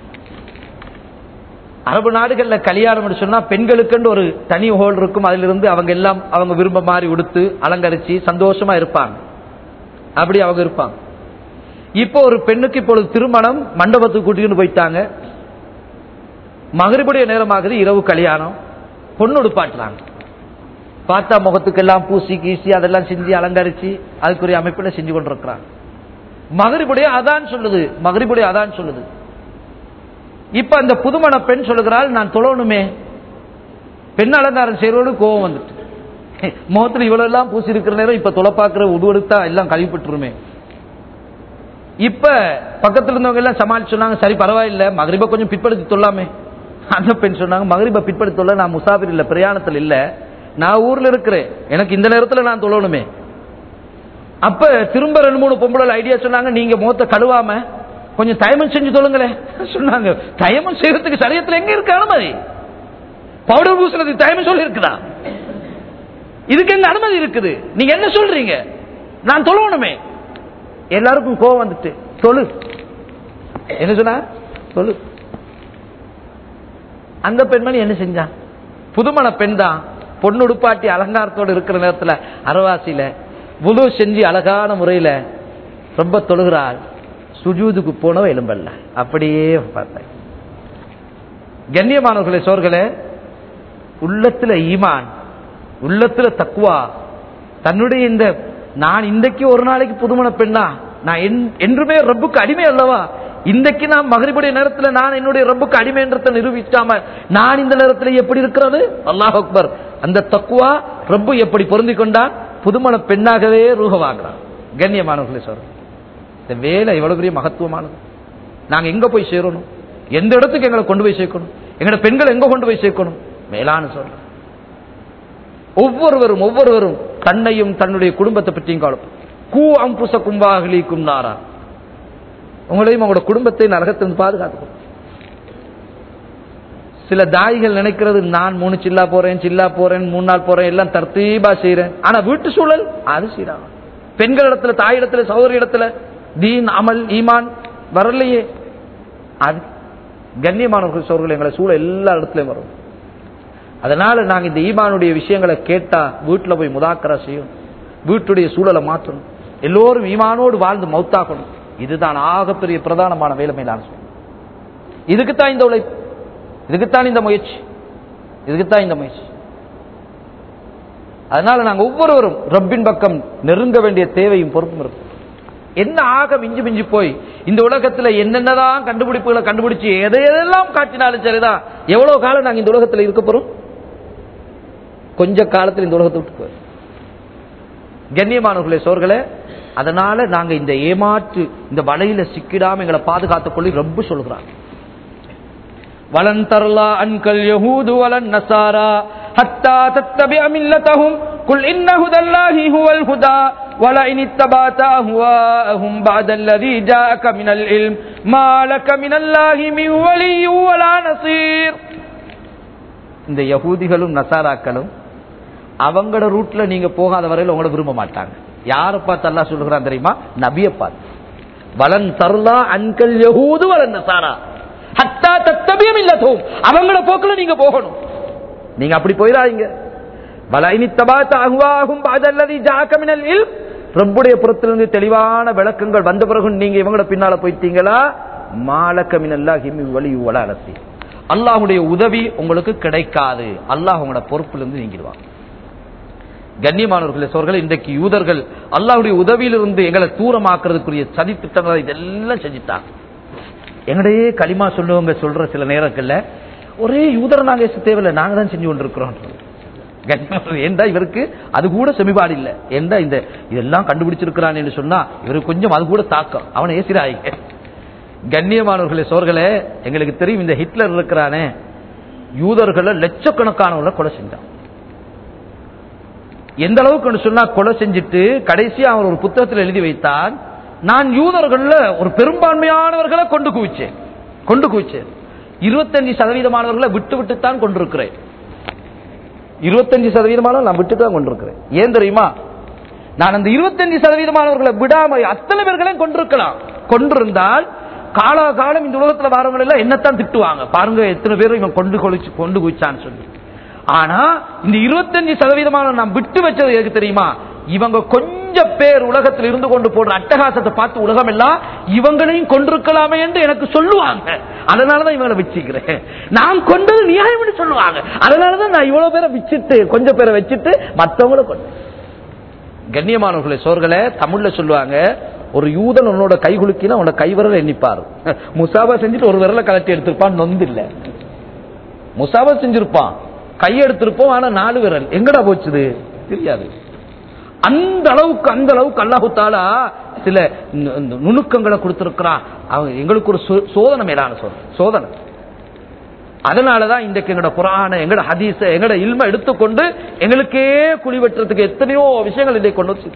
அரபு நாடுகள்ல கல்யாணம் சொன்னா பெண்களுக்குன்னு ஒரு தனி ஹோல் இருக்கும் அதுல இருந்து அவங்க எல்லாம் அவங்க விரும்ப மாதிரி உடுத்து அலங்கரிச்சு சந்தோஷமா இருப்பாங்க அப்படி அவங்க இருப்பாங்க இப்போ ஒரு பெண்ணுக்கு இப்பொழுது திருமணம் மண்டபத்துக்கு கூட்டிட்டு போயிட்டாங்க மகரிபுடைய நேரமாகுது இரவு கல்யாணம் பொண்ணு உடுப்பாட்டுறாங்க பார்த்தா முகத்துக்கெல்லாம் பூசி கீசி அதெல்லாம் செஞ்சு அலங்கரிச்சு அதுக்குரிய அமைப்புல செஞ்சு கொண்டிருக்கிறாங்க மகரிபுடைய அதான் சொல்லுது மகரிபுடைய அதான் சொல்லுது இப்ப அந்த புதுமண பெண் சொல்லுகிறாள் நான் தொழணுமே பெண் அலங்காரம் செய்யறோடு கோவம் வந்துட்டு முகத்துல இவ்வளவு எல்லாம் பூசி இருக்கிற நேரம் இப்ப தொலை பார்க்கிற உடுவெடுத்தா எல்லாம் கழிவுபட்டுருமே இப்ப பக்கத்துல இருந்தவங்க எல்லாம் சமாளிச்சு சொன்னாங்க சரி பரவாயில்ல மகரிப கொஞ்சம் பிற்படுத்தி தொல்லாமே அந்த பெண் சொன்னாங்க மகரிப பிற்படுத்தி தொல்ல நான் முசாபிர் இல்ல பிரயாணத்தில் இல்ல நான் ஊர்ல இருக்கிறேன் எனக்கு இந்த நேரத்துல நான் தொழணுமே அப்ப திரும்ப ரெண்டு மூணு பொம்பளை ஐடியா சொன்னாங்க நீங்க முகத்தை கழுவாம கொஞ்சம் தயமம் செஞ்சு தொழுங்களேன் சொன்னாங்க தயமம் செய்யறதுக்கு சரியத்துல எங்க இருக்கு அனுமதி பவுடர் பூசுறதுக்கு தயமம் சொல்லி இருக்குதா இதுக்கு எங்க அனுமதி இருக்குது நீங்க என்ன சொல்றீங்க நான் தொழணுமே எல்லாருக்கும் கோவம் வந்துட்டு தொழு என்ன சொன்னா தொழு அந்த பெண்மணி என்ன செஞ்சான் புதுமண பெண் தான் பொண்ணு உடுப்பாட்டி அலங்காரத்தோடு இருக்கிற நேரத்துல அரவாசியில புது செஞ்சு அழகான முறையில ரொம்ப தொழுகிறாள் சுஜூதுக்கு போனவ எலும்பல்ல அப்படியே பார்த்தேன் கண்ணியமானவர்களே சோர்களே உள்ளத்துல ஈமான் உள்ளத்துல தக்குவா தன்னுடைய இந்த நான் இன்றைக்கு ஒரு நாளைக்கு புதுமண பெண்ணா நான் என்- என்றுமே ரப்புக்கு அடிமை அல்லவா இன்றைக்கு நான் மகரிபுடைய நேரத்துல நான் என்னுடைய ரப்புக்கு அடிமைன்றதை நிரூபிக்காம நான் இந்த நேரத்துல எப்படி இருக்கிறது அல்லாஹ் அக்பர் அந்த தக்குவா ரப்பு எப்படி பொருந்தி கொண்டான் புதுமண பெண்ணாகவே ரூகவாகிறான் கண்ணியமானவர்களே சொல்றேன் இந்த வேலை எவ்வளவு பெரிய மகத்துவமானது நாங்க எங்க போய் சேரணும் எந்த இடத்துக்கு எங்களை கொண்டு போய் சேர்க்கணும் எங்களோட பெண்கள் எங்க கொண்டு போய் சேர்க்கணும் மேலான சொல்றேன் ஒவ்வொருவரும் ஒவ்வொருவரும் தன்னையும் தன்னுடைய குடும்பத்தை பற்றியும் காணும் கூ அம்புச கும்பாகலிக்கும் நாரா உங்களையும் உங்களோட குடும்பத்தை நரகத்திலிருந்து பாதுகாத்துக்கும் சில தாய்கள் நினைக்கிறது நான் மூணு சில்லா போறேன் சில்லா போறேன் மூணு நாள் போறேன் எல்லாம் தர்த்தீபா செய்யறேன் ஆனா வீட்டு சூழல் அது சீராக பெண்கள் இடத்துல தாய் இடத்துல சௌதரி இடத்துல தீன் அமல் ஈமான் வரலையே அது கண்ணியமானவர்கள் சோர்கள் எங்களை சூழல் எல்லா இடத்துலயும் வரும் அதனால நாங்க இந்த ஈமானுடைய விஷயங்களை கேட்டா வீட்டுல போய் முதாக்கரா செய்யணும் வீட்டுடைய சூழலை மாற்றணும் எல்லோரும் ஈமானோடு வாழ்ந்து மௌத்தாக்கணும் இதுதான் ஆகப்பெரிய பிரதானமான வேலை மேலான சொல்லும் இதுக்குத்தான் இந்த உழைப்பு இதுக்குத்தான் இந்த முயற்சி இதுக்குத்தான் இந்த முயற்சி அதனால நாங்க ஒவ்வொருவரும் ரப்பின் பக்கம் நெருங்க வேண்டிய தேவையும் பொறுப்பும் இருக்கும் என்ன ஆக மிஞ்சி மிஞ்சி போய் இந்த உலகத்துல என்னென்னதான் கண்டுபிடிப்புகளை கண்டுபிடிச்சு எதை எதெல்லாம் காட்டினாலும் சரிதான் எவ்வளவு காலம் நாங்க இந்த உலகத்துல இருக்க போறோம் கொஞ்ச காலத்தில் இந்த உலகத்தை விட்டு போய் கண்ணியமானவர்களே சோர்களே அதனால நாங்க இந்த ஏமாற்று இந்த வலையில சிக்கிடாம எங்களை பாதுகாத்துக் கொள்ளி ரொம்ப சொல்கிறாங்க வலன் தரலா அன்கல் யஹூது வலன் நசாரா ஹத்தா தத்தபிஅ மில்லதஹும் قل إن هدى الله هو الهدى ولئن اتبعت أهواءهم بعد الذي جاءك من العلم ما لك من الله من ولي ولا نصير இந்த யகூதிகளும் நசாராக்களும் அவங்களோட ரூட்ல நீங்க போகாத வரையில் உங்களை விரும்ப மாட்டாங்க யாரை பார்த்து அல்லாஹ் சொல்லுகிறான் தெரியுமா நபியை பார்த்து வலன் தருளா அன்கல் யகூது வலன் நசாரா ஹத்தா தத்தபியம் இல்லதும் அவங்கள போக்குல நீங்க போகணும் நீங்க அப்படி போயிடாதீங்க வலைனி தபாத்த அஹ்வாஹும் பாதல்லதி ஜாக்கமினல் இல் ரப்புடைய புறத்திலிருந்து தெளிவான விளக்கங்கள் வந்த பிறகு நீங்க இவங்களோட பின்னால போயிட்டீங்களா மாலக்கமினல்லாஹி மின் வலி வலாலத்தி அல்லாஹ்வுடைய உதவி உங்களுக்கு கிடைக்காது அல்லாஹ் உங்களோட பொறுப்பிலிருந்து நீங்கிடுவான் கண்ணியமானவர்களே சோர்களே இன்றைக்கு யூதர்கள் அல்லாஹ்வுடைய உதவியிலிருந்து எங்களை தூரமாக்குறதுக்குரிய சதி திட்டங்களை இதெல்லாம் செஞ்சுட்டாங்க எங்கடையே களிமா சொல்லுவங்க சொல்ற சில நேரங்கள்ல ஒரே யூதரை நாங்க ஏச தேவையில்லை நாங்க தான் செஞ்சு கொண்டிருக்கிறோம் கண்ணியமானவர்களே, ஏண்டா இவருக்கு அது கூட செமிபாடு இல்ல ஏண்டா இந்த இதெல்லாம் கண்டுபிடிச்சிருக்கிறான் என்று சொன்னா இவருக்கு கொஞ்சம் அது கூட தாக்கம் அவனை ஏசிராயிங்க கண்ணியமானவர்களே சோர்களே எங்களுக்கு தெரியும் இந்த ஹிட்லர் இருக்கிறானே யூதர்களை லட்சக்கணக்கானவர்களை கொலை செஞ்சான் எந்த அளவுக்கு சொன்னா கொலை செஞ்சுட்டு கடைசியா அவர் ஒரு புத்தகத்தில் எழுதி வைத்தான் நான் யூதர்கள்ல ஒரு பெரும்பான்மையானவர்களை கொண்டு குவிச்சேன் கொண்டு குவிச்சேன் இருபத்தஞ்சு சதவீதமானவர்களை விட்டு விட்டு தான் கொண்டிருக்கிறேன் இருபத்தஞ்சு சதவீதமான நான் விட்டு தான் கொண்டிருக்கிறேன் ஏன் தெரியுமா நான் அந்த இருபத்தஞ்சு சதவீதமானவர்களை விடாம அத்தனை பேர்களையும் கொண்டிருக்கலாம் கொண்டிருந்தால் காலாகாலம் இந்த உலகத்துல வரவங்க எல்லாம் என்னத்தான் திட்டுவாங்க பாருங்க எத்தனை பேரும் இவன் கொண்டு கொலிச்சு கொண்டு குவிச்சான்னு சொல்லி ஆனா இந்த இருபத்தஞ்சு சதவீதமான நான் விட்டு வச்சது எதுக்கு தெரியுமா இவங்க கொஞ்சம் பேர் உலகத்தில் இருந்து கொண்டு போடுற அட்டகாசத்தை பார்த்து உலகம் எல்லாம் இவங்களையும் கொண்டிருக்கலாமே என்று எனக்கு சொல்லுவாங்க அதனாலதான் இவங்களை வச்சுக்கிறேன் நான் கொண்டது நியாயம்னு சொல்லுவாங்க அதனாலதான் நான் இவ்வளவு பேரை வச்சுட்டு கொஞ்சம் பேரை வச்சுட்டு மத்தவங்கள கொண்டு கண்ணியமானவர்களே சோர்களே தமிழ்ல சொல்லுவாங்க ஒரு யூதன் உன்னோட கை குலுக்கினா உன்னோட கைவிரல எண்ணிப்பாரு முசாபா செஞ்சுட்டு ஒரு விரல கலட்டி எடுத்திருப்பான் நொந்து இல்ல முசாபா செஞ்சிருப்பான் கை எடுத்திருப்போம் ஆனா நாலு விரல் எங்கடா போச்சுது தெரியாது அந்த அளவுக்கு அந்த அளவுக்கு அல்லாஹு தாலா சில நு- நு- நுணுக்கங்களை கொடுத்திருக்கிறான் அவன் எங்களுக்கு ஒரு சோ- சோதனை மேலான சோதனை சோதனை அதனாலதான் இன்றைக்கு எங்கட குரான எங்கட ஹதீஸ எங்கட இல்ம எடுத்துக்கொண்டு எங்களுக்கே குழி வெட்டுறதுக்கு எத்தனையோ விஷயங்கள் இதை கொண்டு வந்து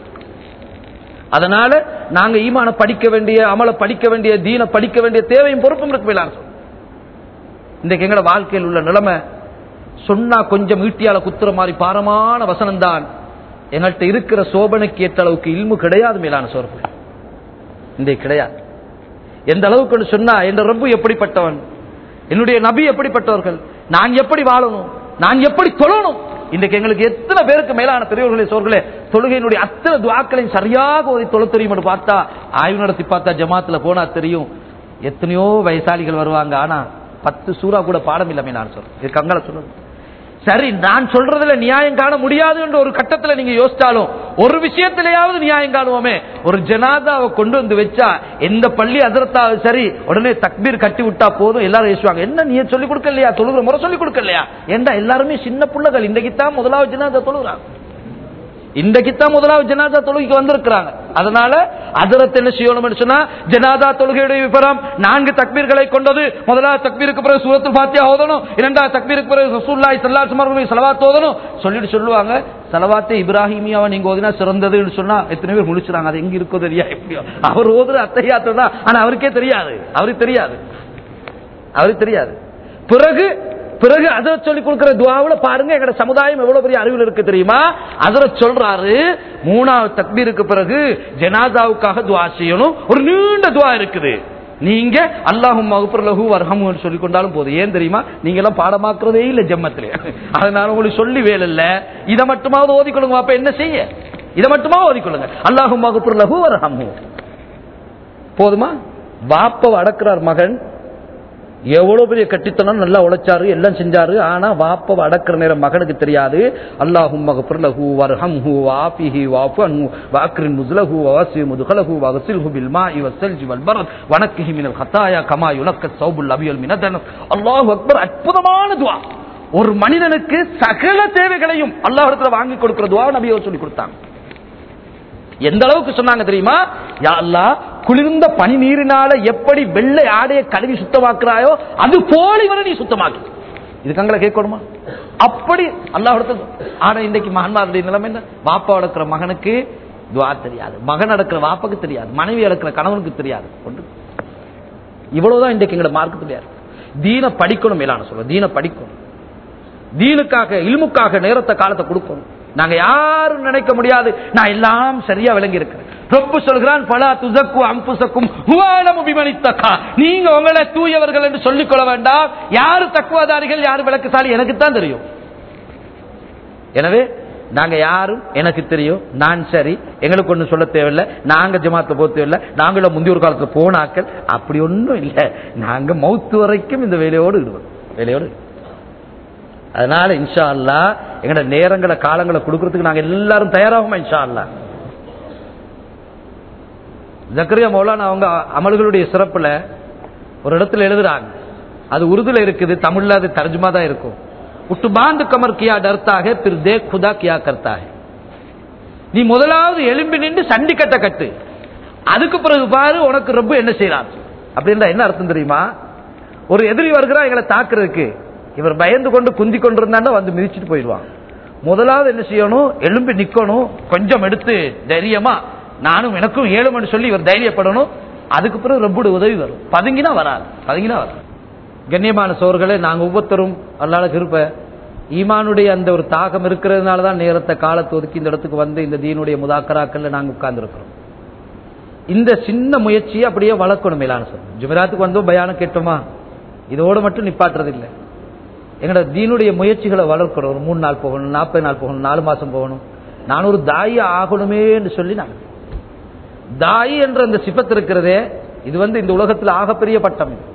அதனால நாங்க ஈமான படிக்க வேண்டிய அமல படிக்க வேண்டிய தீன படிக்க வேண்டிய தேவையும் பொறுப்பும் இருக்கு மேலான சோதனை. இன்றைக்கு எங்கட வாழ்க்கையில் உள்ள நிலைமை சொன்னா கொஞ்சம் ஈட்டியால குத்துற மாதிரி பாரமான வசனம் தான் எங்கள்கிட்ட இருக்கிற சோபனைக்கு ஏற்ற அளவுக்கு இல்மு கிடையாது மேலான சோர்வு இன்றைக்கு கிடையாது எந்த அளவுக்கு சொன்னா என் ரப்பு எப்படிப்பட்டவன் என்னுடைய நபி எப்படிப்பட்டவர்கள் நான் எப்படி வாழணும் நான் எப்படி தொழணும் இன்றைக்கு எங்களுக்கு எத்தனை பேருக்கு மேலான பெரியவர்களே சோர்களே தொழுகையினுடைய அத்தனை துவாக்களையும் சரியாக ஒரு தொழ தெரியும் என்று பார்த்தா ஆய்வு நடத்தி பார்த்தா ஜமாத்துல போனா தெரியும் எத்தனையோ வயசாளிகள் வருவாங்க ஆனா பத்து சூறா கூட பாடம் இல்லாமே நான் சொல்றேன் இது கங்கல சொல்லுங்க சரி நான் சொல்றதுல நியாயம் காண முடியாது என்ற ஒரு கட்டத்துல நீங்க யோசிச்சாலும் ஒரு விஷயத்திலேயாவது நியாயம் காணுவோமே ஒரு ஜனாதாவை கொண்டு வந்து வச்சா எந்த பள்ளி அதிரத்தாவது சரி உடனே தக்பீர் கட்டி விட்டா போதும் எல்லாரும் பேசுவாங்க என்ன நீ சொல்லி கொடுக்கலையா தொழுகிற முறை சொல்லி கொடுக்கலையா ஏண்டா எல்லாருமே சின்ன புள்ளகள் இன்றைக்கு தான் முதலாவது ஜனாதா தொழுகிறாங்க இன்றைக்கு தான் முதலாவது ஜனாதா தொழுகைக்கு வந்திருக்கிறாங்க அதனால அதரத் என்ன செய்யணும் சொன்னா ஜனாதா தொழுகையுடைய விபரம் நான்கு தக்பீர்களை கொண்டது முதலாவது தக்பீருக்கு பிறகு சூரத்துல் ஃபாத்தியா ஓதணும் இரண்டாவது தக்பீருக்கு பிறகு ரசூலுல்லாஹி ஸல்லல்லாஹு அலைஹி வஸல்லம் ஸலவாத் ஓதணும் சொல்லிட்டு சொல்லுவாங்க ஸலவாத்தே இப்ராஹிமியாவை நீங்க ஓதினா சிறந்ததுன்னு சொன்னா எத்தனை பேர் முடிச்சுறாங்க அது எங்க இருக்கோ தெரியா எப்படியோ அவர் ஓதுற அத்தையாத்தம் தான் ஆனா அவருக்கே தெரியாது அவருக்கு தெரியாது அவருக்கு தெரியாது பிறகு பிறகு அதர சொல்லி கொடுக்கிற துவாவுல பாருங்க எங்கட சமுதாயம் எவ்வளவு பெரிய அறிவில் இருக்கு தெரியுமா அதர சொல்றாரு மூணாவது தக்பீருக்கு பிறகு ஜனாதாவுக்காக துவா செய்யணும் ஒரு நீண்ட துவா இருக்குது நீங்க அல்லாஹும் மகுப்புரலகு வர்ஹமுன்னு சொல்லி கொண்டாலும் போதும் ஏன் தெரியுமா நீங்க எல்லாம் பாடமாக்குறதே இல்ல ஜம்மத்துல அதனால உங்களுக்கு சொல்லி வேலை இல்ல இதை மட்டுமாவது ஓதிக்கொள்ளுங்க அப்ப என்ன செய்ய இதை மட்டுமா ஓதிக்கொள்ளுங்க அல்லாஹும் மகுப்புரலகு வர்ஹமு போதுமா வாப்ப அடக்குறார் மகன் எவ்வளவு பெரிய கட்டித்தனம் நல்லா உழைச்சாரு எல்லாம் செஞ்சாரு ஆனா வாப்ப அடக்கிற நேரம் மகனுக்கு தெரியாது அல்லாஹும் மகபிரலஹு வர்ஹம்ஹு வாஃபிஹி வாஃபு அன்ஹு வாக்ரின் முஸ்லஹு வவசி முதுகலஹு வகசில்ஹு பில் மாஇ வஸ்ஸல்ஜி வல் பரத் வனக்கிஹி மினல் ஹதாயா கமா யுலக்க சௌபுல் அபியல் மினதன் அல்லாஹு அக்பர் அற்புதமான துஆ ஒரு மனிதனுக்கு சகல தேவைகளையும் அல்லாஹ்விடத்துல வாங்கி கொடுக்கிற துஆ நபியை சொல்லி கொடுத்தாங்க எந்த அளவுக்கு சொன்னாங்க தெரியுமா யா அல்லாஹ் குளிர்ந்த பனி நீரினால எப்படி வெள்ளை ஆடையை கழுவி சுத்தமாக்குறாயோ அது போல இவரை நீ சுத்தமாக்கி இதுக்கு அங்கே கேட்கணுமா அப்படி அல்லாஹ் ஆனா இன்றைக்கு மகன்மாருடைய நிலைமை என்ன வாப்பா வளர்க்கிற மகனுக்கு துவா தெரியாது மகன் அடக்கிற வாப்பாக்கு தெரியாது மனைவி அடக்கிற கணவனுக்கு தெரியாது ஒன்று இவ்வளவுதான் இன்றைக்கு எங்களோட மார்க்கு தெரியாது தீன படிக்கணும் மேலான சொல்ல தீன படிக்கணும் தீனுக்காக இல்முக்காக நேரத்தை காலத்தை கொடுக்கணும் நாங்க யாரும் நினைக்க முடியாது நான் எல்லாம் சரியா விளங்கி இருக்கிறேன் ரொம்ப சொல்கிறான் பலா துசக்கு அம்புசக்கும் ஹுவாலமு பிமனித்தக்கா நீங்க உங்களை தூயவர்கள் என்று சொல்லிக் கொள்ள வேண்டாம் யாரு தக்குவாதாரிகள் யாரு விளக்குசாலி எனக்கு தான் தெரியும் எனவே நாங்க யாரும் எனக்கு தெரியும் நான் சரி எங்களுக்கு ஒண்ணு சொல்ல தேவையில்லை நாங்க ஜமாத்துல போக தேவையில்லை நாங்களும் முந்தைய ஒரு காலத்துல போனாக்கள் அப்படி ஒண்ணும் இல்லை நாங்க மௌத்து வரைக்கும் இந்த வேலையோடு ஈடுபடும் வேலையோடு அதனால இன்ஷா அல்லா எங்கட நேரங்களை காலங்களை கொடுக்கறதுக்கு நாங்க எல்லாரும் தயாராகுமா இன்ஷா அல்லா ஜக்கரியா மௌலானா அவங்க அமல்களுடைய சிறப்புல ஒரு இடத்துல எழுதுறாங்க அது உருதுல இருக்குது தமிழ்ல அது தர்ஜுமா தான் இருக்கும் உட்டு பாந்து கமர் கியா டர்த்தாக பிர் தே குதா கியா கர்த்தாக நீ முதலாவது எலும்பி நின்று சண்டி கட்ட கட்டு அதுக்கு பிறகு பாரு உனக்கு ரொம்ப என்ன செய்யறான் அப்படின்னா என்ன அர்த்தம் தெரியுமா ஒரு எதிரி வருகிறா எங்களை தாக்குறதுக்கு இவர் பயந்து கொண்டு குந்தி கொண்டிருந்தாண்டா வந்து மிதிச்சுட்டு போயிடுவான் முதலாவது என்ன செய்யணும் எலும்பி நிக்கணும் கொஞ்சம் எடுத்து தைரியமா நானும் எனக்கும் ஏழுமன்னு சொல்லி இவர் தைரியப்படணும் அதுக்கு பிறகு ரப்புடு உதவி வரும் பதுங்கினா வராது பதுங்கினா வராது கண்ணியமான சோர்களே நாங்க ஒவ்வொருத்தரும் அல்லாத இருப்ப ஈமானுடைய அந்த ஒரு தாகம் இருக்கிறதுனால தான் நேரத்தை காலத்தை ஒதுக்கி இந்த இடத்துக்கு வந்து இந்த தீனுடைய முதாக்கராக்கள்ல நாங்க உட்கார்ந்து இருக்கிறோம் இந்த சின்ன முயற்சியை அப்படியே வளர்க்கணும் மேலான சொல் ஜுமராத்துக்கு வந்தோம் பயானம் கேட்டோமா இதோட மட்டும் நிப்பாட்டுறது இல்லை எங்களோட தீனுடைய முயற்சிகளை வளர்க்கணும் ஒரு மூணு நாள் போகணும் நாற்பது நாள் போகணும் நாலு மாசம் போகணும் நான் ஒரு தாயி ஆகணுமே என்று சொல்லி நான் தாயி என்ற அந்த சிபத்து இருக்கிறதே இது வந்து இந்த உலகத்தில் ஆகப்பெரிய பட்டம் இது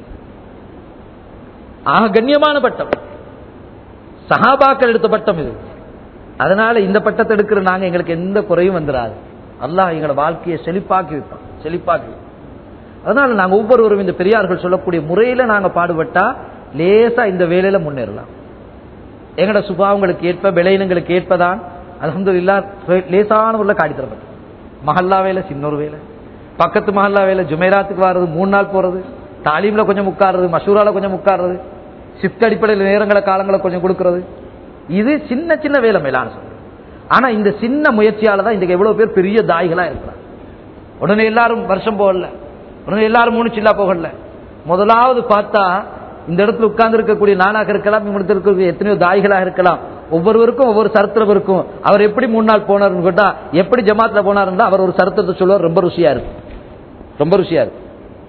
ஆக கண்ணியமான பட்டம் சஹாபாக்கள் எடுத்த பட்டம் இது அதனால இந்த பட்டத்தை எடுக்கிற நாங்க எங்களுக்கு எந்த குறையும் வந்துடாது அல்லாஹ் எங்களோட வாழ்க்கையை செழிப்பாக்கி வைப்பான் செழிப்பாக்கி வைப்பான். அதனால நாங்க ஒவ்வொருவரும் இந்த பெரியார்கள் சொல்லக்கூடிய முறையில நாங்க பாடுபட்டா லேசா இந்த வேலையில முன்னேறலாம் எங்களோட சுபாவங்களுக்கு ஏற்ப விளையினங்களுக்கு ஏற்பதான் அலமதுல்லா லேசான உள்ள காடி தரப்படும் மஹல்லா வேலை சின்ன ஒரு வேலை பக்கத்து மஹல்லா வேலை ஜுமேராத்துக்கு வர்றது மூணு நாள் போறது தாலீம்ல கொஞ்சம் உட்கார்றது மஷூரால கொஞ்சம் உட்கார்றது ஷிஃப்ட் அடிப்படையில் நேரங்களை காலங்களை கொஞ்சம் கொடுக்கறது இது சின்ன சின்ன வேலை மேலான சொல்றது ஆனா இந்த சின்ன முயற்சியால தான் இன்றைக்கு எவ்வளவு பேர் பெரிய தாய்களா இருக்கிறாங்க உடனே எல்லாரும் வருஷம் போகல உடனே எல்லாரும் மூணு சில்லா போகல முதலாவது பார்த்தா இந்த இடத்துல உட்கார்ந்து இருக்கக்கூடிய நானாக இருக்கலாம் இவங்களுக்கு இருக்கக்கூடிய எத்தனையோ தாய்களாக இருக்கலாம் ஒவ்வொருவருக்கும் ஒவ்வொரு சரித்திரம் இருக்கும் அவர் எப்படி மூணு நாள் போனார்னு கேட்டா எப்படி ஜமாத்ல போனாருன்னா அவர் ஒரு சரித்திரத்தை சொல்லுவார் ரொம்ப ருசியா இருக்கு ரொம்ப ருசியா இருக்கு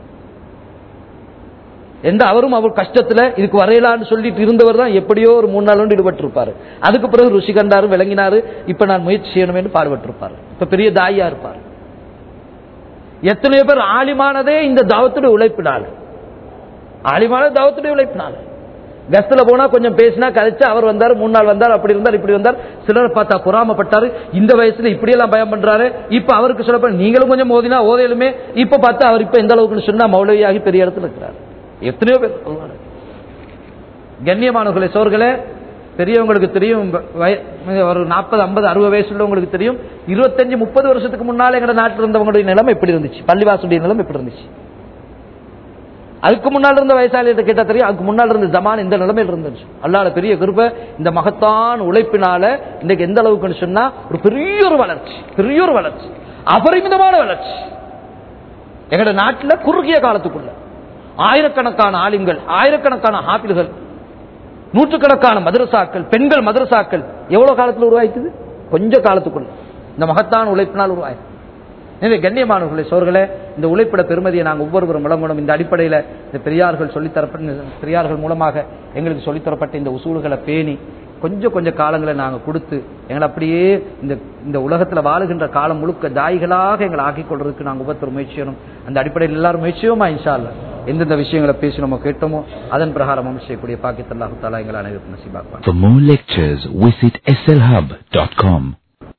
எந்த அவரும் அவர் கஷ்டத்துல இதுக்கு வரையலான்னு சொல்லிட்டு இருந்தவர் தான் எப்படியோ ஒரு மூணு நாள் ஈடுபட்டு இருப்பாரு அதுக்கு பிறகு ருசி கண்டாரு விளங்கினாரு இப்ப நான் முயற்சி செய்யணும்னு பாடுபட்டிருப்பாரு இப்ப பெரிய தாயா இருப்பார் எத்தனையோ பேர் ஆலிமானதே இந்த தாவத்துடைய உழைப்பினால ஆலிமான தாவத்துடைய உழைப்பினால கஸ்துல போனா கொஞ்சம் பேசினா கழிச்சு அவர் வந்தார் மூணு நாள் வந்தார் அப்படி இருந்தார் இப்படி வந்தார் சிலர் பார்த்தா பொறாமப்பட்டாரு இந்த வயசுல இப்படி எல்லாம் பயம் பண்றாரு இப்ப அவருக்கு சொல்லப்ப நீங்களும் கொஞ்சம் ஓதினா ஓதையிலுமே இப்ப பார்த்தா அவர் இப்ப எந்த அளவுக்கு சொன்னா மௌலவியாகி பெரிய இடத்துல இருக்கிறார் எத்தனையோ பேர் சொல்றாங்க. கண்ணியமானவர்களே சோர்களே பெரியவங்களுக்கு தெரியும் வய- ஒரு நாற்பது ஐம்பது அறுபது வயசு உள்ளவங்களுக்கு தெரியும் இருபத்தஞ்சு முப்பது வருஷத்துக்கு முன்னால எங்க நாட்டில் இருந்தவங்களுடைய நிலைமை எப்படி இருந்துச்சு பள்ளிவாசுடைய நிலைமை எப்படி இருந்துச்சு அதுக்கு முன்னால் இருந்த வயசாளிகிட்ட கேட்டா தெரியும் அதுக்கு முன்னால் இருந்த ஜமான் இந்த நிலைமையில் இருந்துச்சு அல்லாத பெரிய கிருபை இந்த மகத்தான் உழைப்பினால இன்னைக்கு எந்த அளவுக்குன்னு சொன்னா ஒரு பெரிய ஒரு வளர்ச்சி பெரிய ஒரு வளர்ச்சி அபரிமிதமான வளர்ச்சி எங்களோட நாட்டுல குறுகிய காலத்துக்குள்ள ஆயிரக்கணக்கான ஆலிம்கள் ஆயிரக்கணக்கான ஹாபில்கள் நூற்றுக்கணக்கான மதரசாக்கள் பெண்கள் மதரசாக்கள் எவ்வளவு காலத்துல உருவாயிக்குது கொஞ்ச காலத்துக்குள்ள இந்த மகத்தான் உழைப்பினால் உருவாயிருக்கு எனவே கண்ணியமானவர்களே சோர்களே இந்த உழைப்பிட பெருமதியை நாங்கள் ஒவ்வொருவரும் விளங்கணும் இந்த அடிப்படையில் இந்த பெரியார்கள் சொல்லித்தரப்பட்ட பெரியார்கள் மூலமாக எங்களுக்கு சொல்லித்தரப்பட்ட இந்த உசூல்களை பேணி கொஞ்சம் கொஞ்சம் காலங்களை நாங்கள் கொடுத்து எங்களை அப்படியே இந்த இந்த உலகத்தில் வாழுகின்ற காலம் முழுக்க தாய்களாக எங்களை ஆக்கிக் கொள்றதுக்கு நாங்கள் ஒவ்வொருத்தர் முயற்சி செய்யணும் அந்த அடிப்படையில் எல்லாரும் முயற்சியோமா இன்ஷா அல்லா எந்தெந்த விஷயங்களை பேசி நம்ம கேட்டோமோ அதன் பிரகாரம் அமல் செய்யக்கூடிய பாக்கியத்தல்லாஹு தாலா எங்களை அனைவருக்கும் நசீபாக்குவான் For more lectures, visit slhub.com.